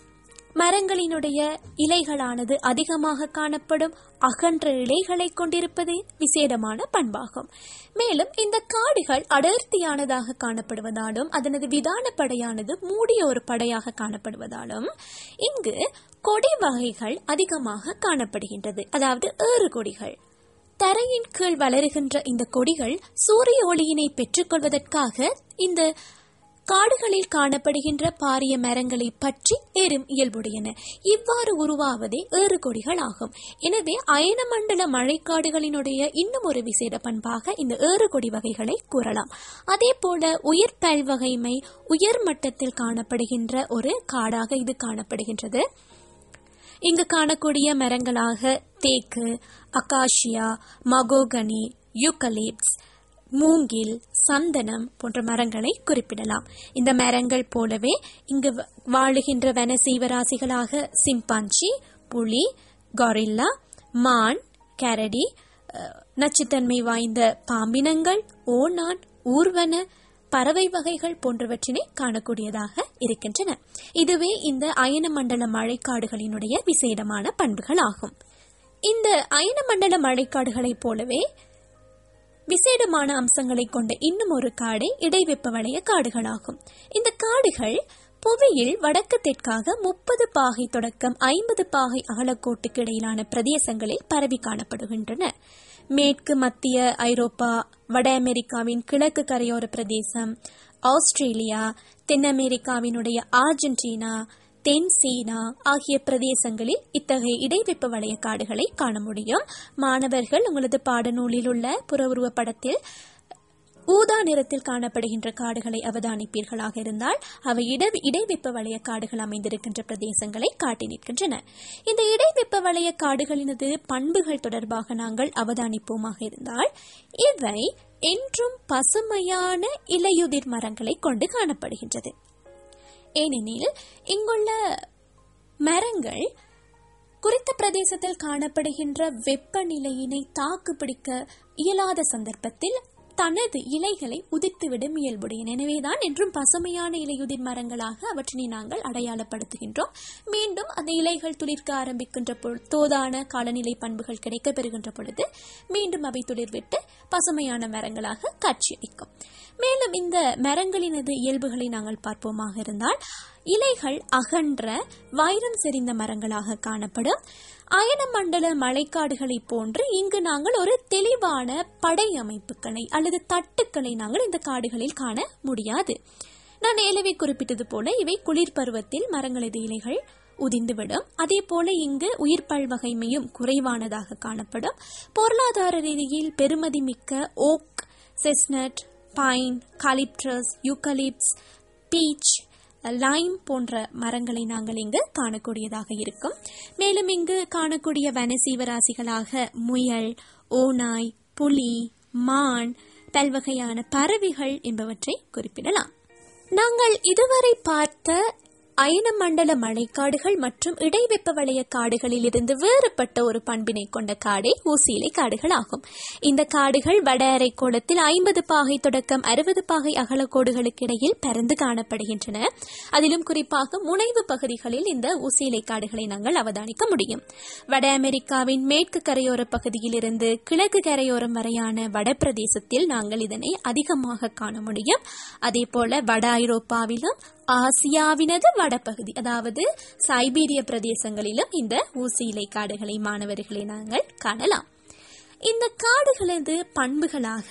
மரங்களினுடைய இலைகளானது அதிகமாக காணப்படும் அகன்ற இலைகளை கொண்டிருப்பது விசேடமான பண்பாகும் மேலும் இந்த காடுகள் அடர்த்தியானதாக காணப்படுவதாலும் அதனது விதான படையானது மூடிய ஒரு படையாக காணப்படுவதாலும் இங்கு கொடி வகைகள் அதிகமாக காணப்படுகின்றது அதாவது ஏறு கொடிகள் தரையின் கீழ் வளருகின்ற இந்த கொடிகள் சூரிய ஒளியினை பெற்றுக்கொள்வதற்காக இந்த காடுகளில் காணப்படுகின்ற பாரிய மரங்களை பற்றி ஏறும் இயல்புடையன இவ்வாறு உருவாவதே ஏறு கொடிகள் ஆகும் எனவே அயனமண்டல மழைக்காடுகளினுடைய இன்னும் ஒரு விசேட பண்பாக இந்த ஏறு கொடி வகைகளை கூறலாம் அதே போல உயர் பல்வகைமை உயர் மட்டத்தில் காணப்படுகின்ற ஒரு காடாக இது காணப்படுகின்றது இங்கு காணக்கூடிய மரங்களாக தேக்கு அகாஷியா மகோகனி யூக்கலிப்ஸ் மூங்கில் சந்தனம் போன்ற மரங்களை குறிப்பிடலாம் இந்த மரங்கள் போலவே இங்கு வாழுகின்ற வன சீவராசிகளாக சிம்பாஞ்சி புலி கொரில்லா மான் கரடி நச்சுத்தன்மை வாய்ந்த பாம்பினங்கள் ஓணான் ஊர்வன பறவை வகைகள் போன்றவற்றினை காணக்கூடியதாக இருக்கின்றன இதுவே இந்த அயன மண்டல மழைக்காடுகளினுடைய விசேடமான பண்புகள் ஆகும் இந்த அயன மண்டல மழைக்காடுகளைப் போலவே விசேடமான அம்சங்களை கொண்ட இன்னும் ஒரு காடே இடைவெப்ப வளைய காடுகளாகும் இந்த காடுகள் புவியில் வடக்கு தெற்காக முப்பது பாகை தொடக்கம் ஐம்பது பாகை அகலக்கோட்டுக்கு இடையிலான பிரதேசங்களில் பரவி காணப்படுகின்றன மேற்கு மத்திய ஐரோப்பா வட அமெரிக்காவின் கிழக்கு கரையோர பிரதேசம் ஆஸ்திரேலியா தென் அமெரிக்காவினுடைய ஆர்ஜென்டினா தென் சீனா ஆகிய பிரதேசங்களில் இத்தகைய இடைவெப்ப வளைய காடுகளை காண முடியும் மாணவர்கள் உங்களது பாடநூலில் உள்ள புற உருவ படத்தில் ஊதா நிறத்தில் காணப்படுகின்ற காடுகளை அவதானிப்பீர்களாக இருந்தால் அவை இட இடைவெப்ப வளைய காடுகள் அமைந்திருக்கின்ற பிரதேசங்களை காட்டி நிற்கின்றன இந்த இடைவெப்ப வளைய காடுகளினது பண்புகள் தொடர்பாக நாங்கள் அவதானிப்போமாக இருந்தால் இவை என்றும் பசுமையான இலையுதிர் மரங்களை கொண்டு காணப்படுகின்றது ஏனெனில் இங்குள்ள மரங்கள் குறித்த பிரதேசத்தில் காணப்படுகின்ற வெப்பநிலையினை தாக்குப்பிடிக்க இயலாத சந்தர்ப்பத்தில் தனது இலைகளை உதிர்த்துவிடும் இயல்புடையன எனவேதான் என்றும் பசுமையான இலையுதிர் மரங்களாக அவற்றினை நாங்கள் அடையாளப்படுத்துகின்றோம் மீண்டும் அந்த இலைகள் துளிர்க்க ஆரம்பிக்கின்ற பொழுது தோதான காலநிலை பண்புகள் கிடைக்க பெறுகின்ற பொழுது மீண்டும் அவை துளிர்விட்டு பசுமையான மரங்களாக காட்சியளிக்கும் மேலும் இந்த மரங்களினது இயல்புகளை நாங்கள் பார்ப்போமாக இருந்தால் இலைகள் அகன்ற வைரம் செறிந்த மரங்களாக காணப்படும் அயனமண்டல மழைக்காடுகளை போன்று இங்கு நாங்கள் ஒரு தெளிவான படை அமைப்புகளை அல்லது தட்டுக்களை நாங்கள் இந்த காடுகளில் காண முடியாது நான் ஏலவே குறிப்பிட்டது போல இவை குளிர் பருவத்தில் மரங்களது இலைகள் உதிர்ந்துவிடும் அதே போல இங்கு உயிர் பல்வகைமையும் குறைவானதாக காணப்படும் பொருளாதார ரீதியில் பெருமதி மிக்க ஓக் செஸ்னட் பைன் காலிப்ட்ரஸ் யூக்கலிப்ஸ் பீச் லைம் போன்ற மரங்களை நாங்கள் இங்கு காணக்கூடியதாக இருக்கும் மேலும் இங்கு காணக்கூடிய வனசீவராசிகளாக முயல் ஓநாய் புலி மான் பல்வகையான பறவைகள் என்பவற்றை குறிப்பிடலாம் நாங்கள் இதுவரை பார்த்த அயன மண்டல மழைக்காடுகள் மற்றும் இடைவெப்ப வளைய காடுகளில் இருந்து வேறுபட்ட ஒரு பண்பினை கொண்ட காடே ஊசியிலை காடுகள் ஆகும் இந்த காடுகள் வட அரைக்கோளத்தில் ஐம்பது பாகை தொடக்கம் அறுபது பாகை அகலக்கோடுகளுக்கு இடையில் பரந்து காணப்படுகின்றன அதிலும் குறிப்பாக முனைவு பகுதிகளில் இந்த ஊசியிலை காடுகளை நாங்கள் அவதானிக்க முடியும் வட அமெரிக்காவின் மேற்கு கரையோர பகுதியில் இருந்து கிழக்கு கரையோரம் வரையான வட பிரதேசத்தில் நாங்கள் இதனை அதிகமாக காண முடியும் அதே போல வட ஐரோப்பாவிலும் ஆசியாவினது வடபகுதி அதாவது சைபீரிய பிரதேசங்களிலும் இந்த ஊசி இலை காடுகளை மாணவர்களை நாங்கள் காணலாம் இந்த காடுகளது பண்புகளாக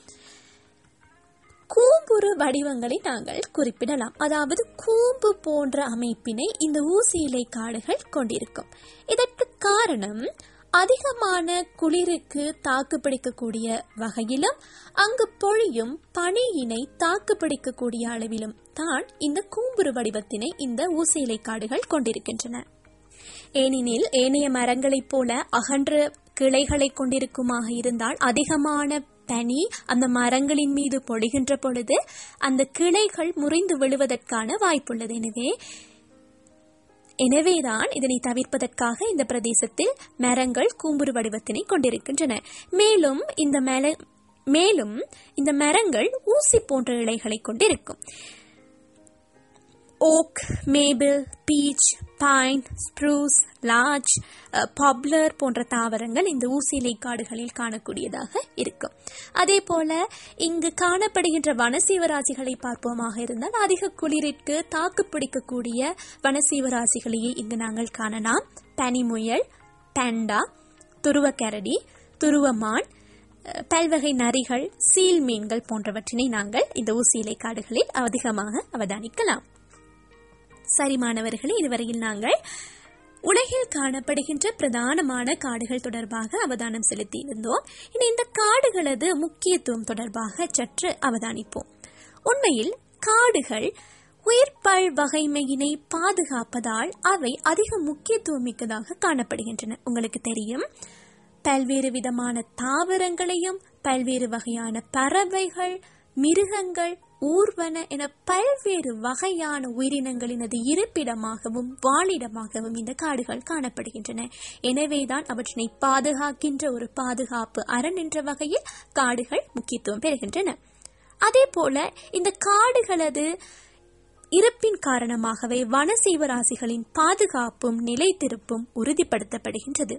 கூம்புரு வடிவங்களை நாங்கள் குறிப்பிடலாம் அதாவது கூம்பு போன்ற அமைப்பினை இந்த ஊசி இலை காடுகள் கொண்டிருக்கும் இதற்கு காரணம் அதிகமான குளிருக்கு தாக்குப்பிடிக்கக்கூடிய வகையிலும் அங்கு பொழியும் பனியினை தாக்குப்பிடிக்கக்கூடிய அளவிலும் தான் இந்த கூம்புரு வடிவத்தினை இந்த ஊசி இலை காடுகள் கொண்டிருக்கின்றன ஏனெனில் ஏனைய மரங்களைப் போல அகன்ற கிளைகளை கொண்டிருக்குமாக இருந்தால் அதிகமான பனி அந்த மரங்களின் மீது பொழிகின்ற பொழுது அந்த கிளைகள் முறிந்து விழுவதற்கான வாய்ப்புள்ளது எனவே எனவேதான் இதனை தவிர்ப்பதற்காக இந்த பிரதேசத்தில் மரங்கள் கூம்புரு வடிவத்தினை கொண்டிருக்கின்றன மேலும் இந்த மல மேலும் இந்த மரங்கள் ஊசி போன்ற இலைகளை கொண்டிருக்கும் oak maple beech pine spruce larch poplar போன்ற தாவரங்கள் இந்த ஊசிலை காடுகளில் காணக்கூடியதாக இருக்கும் அதே போல இங்கு காணப்படுகின்ற வனசீவராசிகளை பார்ப்போமாக இருந்தால் அதிக குளிரிற்கு தாக்கு பிடிக்கக்கூடிய வனசீவராசிகளையே இங்கு நாங்கள் காணலாம் பனிமுயல் பேண்டா துருவக்கரடி துருவமான் பல்வகை நரிகள் சீல் மீன்கள் போன்றவற்றினை நாங்கள் இந்த ஊசியிலை காடுகளில் அதிகமாக அவதானிக்கலாம் சரி மாணவர்களே இதுவரையில் நாங்கள் உலகில் காணப்படுகின்ற பிரதானமான காடுகள் தொடர்பாக அவதானம் செலுத்தியிருந்தோம் இனி இந்த காடுகளது முக்கியத்துவம் தொடர்பாக சற்று அவதானிப்போம் உண்மையில் காடுகள் உயிர்ப்பல் வகைமையினை பாதுகாப்பதால் அவை அதிக முக்கியத்துவம் மிக்கதாக காணப்படுகின்றன உங்களுக்கு தெரியும் பல்வேறு விதமான தாவரங்களையும் பல்வேறு வகையான பறவைகள் மிருகங்கள் ஊர்வன என பல்வேறு வகையான உயிரினங்களினது இருப்பிடமாகவும் வாழிடமாகவும் இந்த காடுகள் காணப்படுகின்றன எனவேதான் அவற்றினை பாதுகாக்கின்ற ஒரு பாதுகாப்பு அரண் என்ற வகையில் காடுகள் முக்கியத்துவம் பெறுகின்றன அதே போல இந்த காடுகளது இருப்பின் காரணமாகவே வனசீவராசிகளின் பாதுகாப்பும் நிலைத்திருப்பும் உறுதிப்படுத்தப்படுகின்றது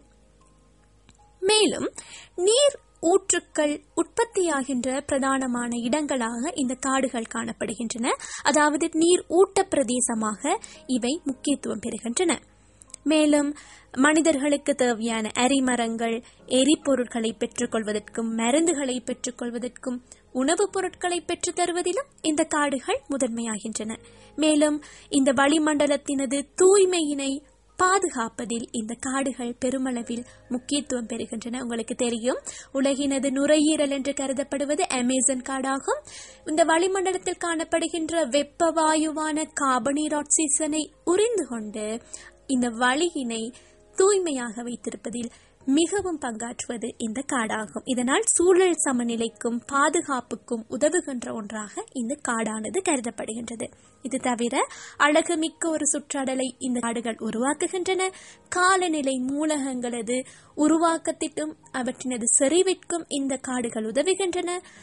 மேலும் நீர் ஊற்றுக்கள் உற்பத்தியாகின்ற பிரதானமான இடங்களாக இந்த காடுகள் காணப்படுகின்றன அதாவது நீர் ஊட்ட பிரதேசமாக இவை முக்கியத்துவம் பெறுகின்றன மேலும் மனிதர்களுக்கு தேவையான அரிமரங்கள் எரிபொருட்களை பெற்றுக்கொள்வதற்கும் மருந்துகளை பெற்றுக்கொள்வதற்கும் உணவுப் பொருட்களை பெற்றுத் தருவதிலும் இந்த காடுகள் முதன்மையாகின்றன மேலும் இந்த வளிமண்டலத்தினது தூய்மையினை பாதுகாப்பதில் இந்த காடுகள் பெருமளவில் முக்கியத்துவம் பெறுகின்றன உங்களுக்கு தெரியும் உலகினது நுரையீரல் என்று கருதப்படுவது அமேசன் காடாகும் இந்த வளிமண்டலத்தில் காணப்படுகின்ற வெப்ப வாயுவான கார்பனீர் ஆக்சிஜனை உறிந்து கொண்டு இந்த வழியினை தூய்மையாக வைத்திருப்பதில் மிகவும் பங்காற்றுவது இந்த காடாகும் இதனால் சூழல் சமநிலைக்கும் பாதுகாப்புக்கும் உதவுகின்ற ஒன்றாக இந்த காடானது கருதப்படுகின்றது இது தவிர அழகுமிக்க ஒரு சுற்றாடலை இந்த காடுகள் உருவாக்குகின்றன காலநிலை மூலகங்களது உருவாக்கத்திற்கும் அவற்றினது செறிவிற்கும் இந்த காடுகள் உதவுகின்றன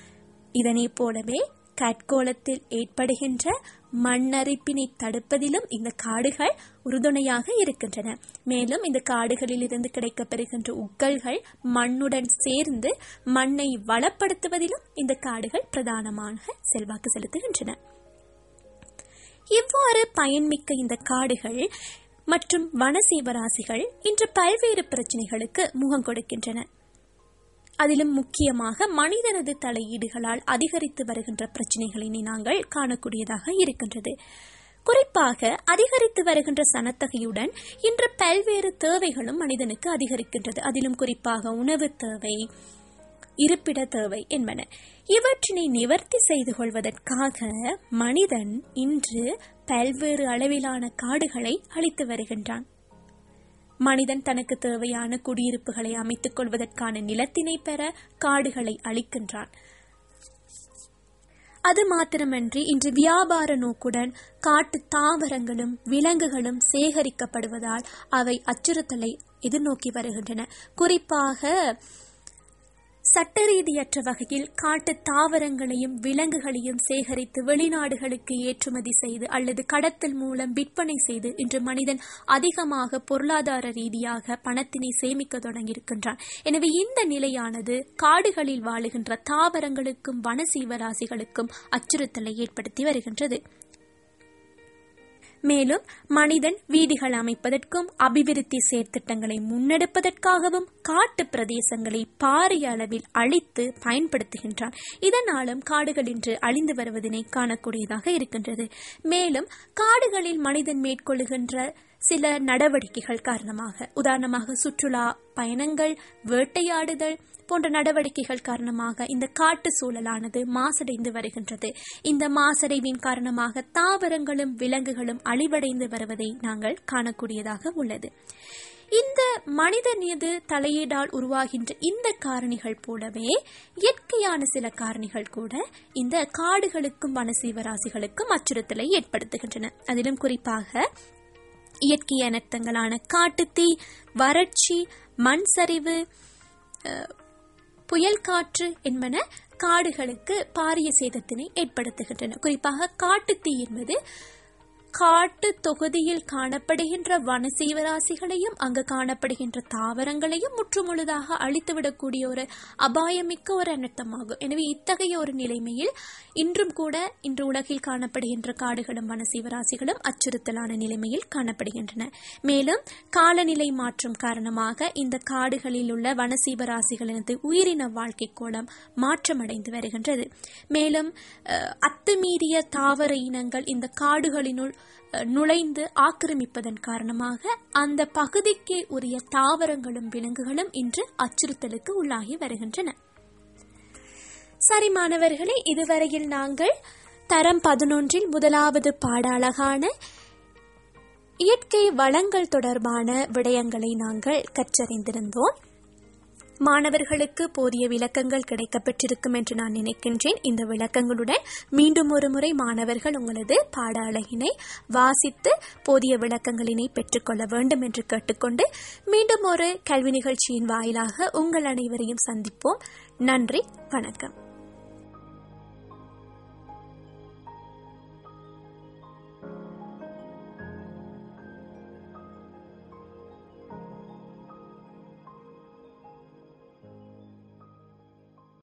இதனை போலவே கற்கோளத்தில் ஏற்படுகின்ற மண்ணரிப்பினை தடுப்பதிலும் இந்த காடுகள் உறுதுணையாக இருக்கின்றன மேலும் இந்த காடுகளில் இருந்து கிடைக்கப்பெறுகின்ற உக்கல்கள் மண்ணுடன் சேர்ந்து மண்ணை வளப்படுத்துவதிலும் இந்த காடுகள் பிரதானமாக செல்வாக்கு செலுத்துகின்றன இவ்வாறு பயன்மிக்க இந்த காடுகள் மற்றும் வனசீவராசிகள் இன்று பல்வேறு பிரச்சனைகளுக்கு முகம் கொடுக்கின்றன அதிலும் முக்கியமாக மனிதனது தலையீடுகளால் அதிகரித்து வருகின்ற பிரச்சனைகளினை நாங்கள் காணக்கூடியதாக இருக்கின்றது குறிப்பாக அதிகரித்து வருகின்ற சனத்தொகையுடன் இன்று பல்வேறு தேவைகளும் மனிதனுக்கு அதிகரிக்கின்றது அதிலும் குறிப்பாக உணவு தேவை இருப்பிட தேவை என்பன இவற்றினை நிவர்த்தி செய்து கொள்வதற்காக மனிதன் இன்று பல்வேறு அளவிலான காடுகளை அழித்து வருகின்றான் மனிதன் தனக்கு தேவையான குடியிருப்புகளை அமைத்துக் கொள்வதற்கான நிலத்தினை பெற காடுகளை அழிக்கின்றான் அது மாத்திரமன்றி இன்று வியாபார நோக்குடன் காட்டு தாவரங்களும் விலங்குகளும் சேகரிக்கப்படுவதால் அவை அச்சுறுத்தலை எதிர்நோக்கி வருகின்றன குறிப்பாக சட்டரீதியற்ற வகையில் காட்டு தாவரங்களையும் விலங்குகளையும் சேகரித்து வெளிநாடுகளுக்கு ஏற்றுமதி செய்து அல்லது கடத்தல் மூலம் விற்பனை செய்து இன்று மனிதன் அதிகமாக பொருளாதார ரீதியாக பணத்தினை சேமிக்க தொடங்கியிருக்கின்றான் எனவே இந்த நிலையானது காடுகளில் வாழுகின்ற தாவரங்களுக்கும் வனசீவராசிகளுக்கும் அச்சுறுத்தலை ஏற்படுத்தி வருகின்றது மேலும் மனிதன் வீதிகள் அமைப்பதற்கும் அபிவிருத்தி செயற்திட்டங்களை முன்னெடுப்பதற்காகவும் காட்டு பிரதேசங்களை பாரிய அளவில் அழித்து பயன்படுத்துகின்றான் இதனாலும் காடுகள் இன்று அழிந்து வருவதனை காணக்கூடியதாக இருக்கின்றது மேலும் காடுகளில் மனிதன் மேற்கொள்ளுகின்ற சில நடவடிக்கைகள் காரணமாக உதாரணமாக சுற்றுலா பயணங்கள் வேட்டையாடுதல் போன்ற நடவடிக்கைகள் காரணமாக இந்த காட்டு சூழலானது மாசடைந்து வருகின்றது இந்த மாசடைவின் காரணமாக தாவரங்களும் விலங்குகளும் அழிவடைந்து வருவதை நாங்கள் காணக்கூடியதாக உள்ளது இந்த மனிதன் மீது தலையீடால் உருவாகின்ற இந்த காரணிகள் போலவே இயற்கையான சில காரணிகள் கூட இந்த காடுகளுக்கும் வனசீவராசிகளுக்கும் அச்சுறுத்தலை ஏற்படுத்துகின்றன அதிலும் குறிப்பாக இயற்கை அனர்த்தங்களான காட்டுத்தீ வறட்சி மண் சரிவு புயல் காற்று என்பன காடுகளுக்கு பாரிய சேதத்தினை ஏற்படுத்துகின்றன குறிப்பாக காட்டுத்தீ என்பது காட்டு தொகுதியில் காணப்படுகின்ற வனசீவராசிகளையும் அங்கு காணப்படுகின்ற தாவரங்களையும் முற்றுமுழுதாக அழித்துவிடக்கூடிய ஒரு அபாயமிக்க ஒரு அனர்த்தமாகும் எனவே இத்தகைய ஒரு நிலைமையில் இன்றும் கூட இன்று உலகில் காணப்படுகின்ற காடுகளும் வனசீவராசிகளும் அச்சுறுத்தலான நிலைமையில் காணப்படுகின்றன மேலும் காலநிலை மாற்றம் காரணமாக இந்த காடுகளில் உள்ள வனசீவராசிகளது உயிரின வாழ்க்கை கோலம் மாற்றமடைந்து வருகின்றது மேலும் அத்துமீறிய தாவர இனங்கள் இந்த காடுகளினுள் நுழைந்து ஆக்கிரமிப்பதன் காரணமாக அந்த பகுதிக்கு உரிய தாவரங்களும் விலங்குகளும் இன்று அச்சுறுத்தலுக்கு உள்ளாகி வருகின்றன சரி மாணவர்களே இதுவரையில் நாங்கள் தரம் பதினொன்றில் முதலாவது பாட அழகான இயற்கை வளங்கள் தொடர்பான விடயங்களை நாங்கள் கற்றறிந்திருந்தோம் மாணவர்களுக்கு போதிய விளக்கங்கள் கிடைக்கப்பெற்றிருக்கும் என்று நான் நினைக்கின்றேன் இந்த விளக்கங்களுடன் மீண்டும் ஒரு முறை மாணவர்கள் உங்களது பாட அழகினை வாசித்து போதிய விளக்கங்களினை பெற்றுக்கொள்ள வேண்டும் என்று கேட்டுக்கொண்டு மீண்டும் ஒரு கல்வி நிகழ்ச்சியின் வாயிலாக உங்கள் அனைவரையும் சந்திப்போம் நன்றி வணக்கம்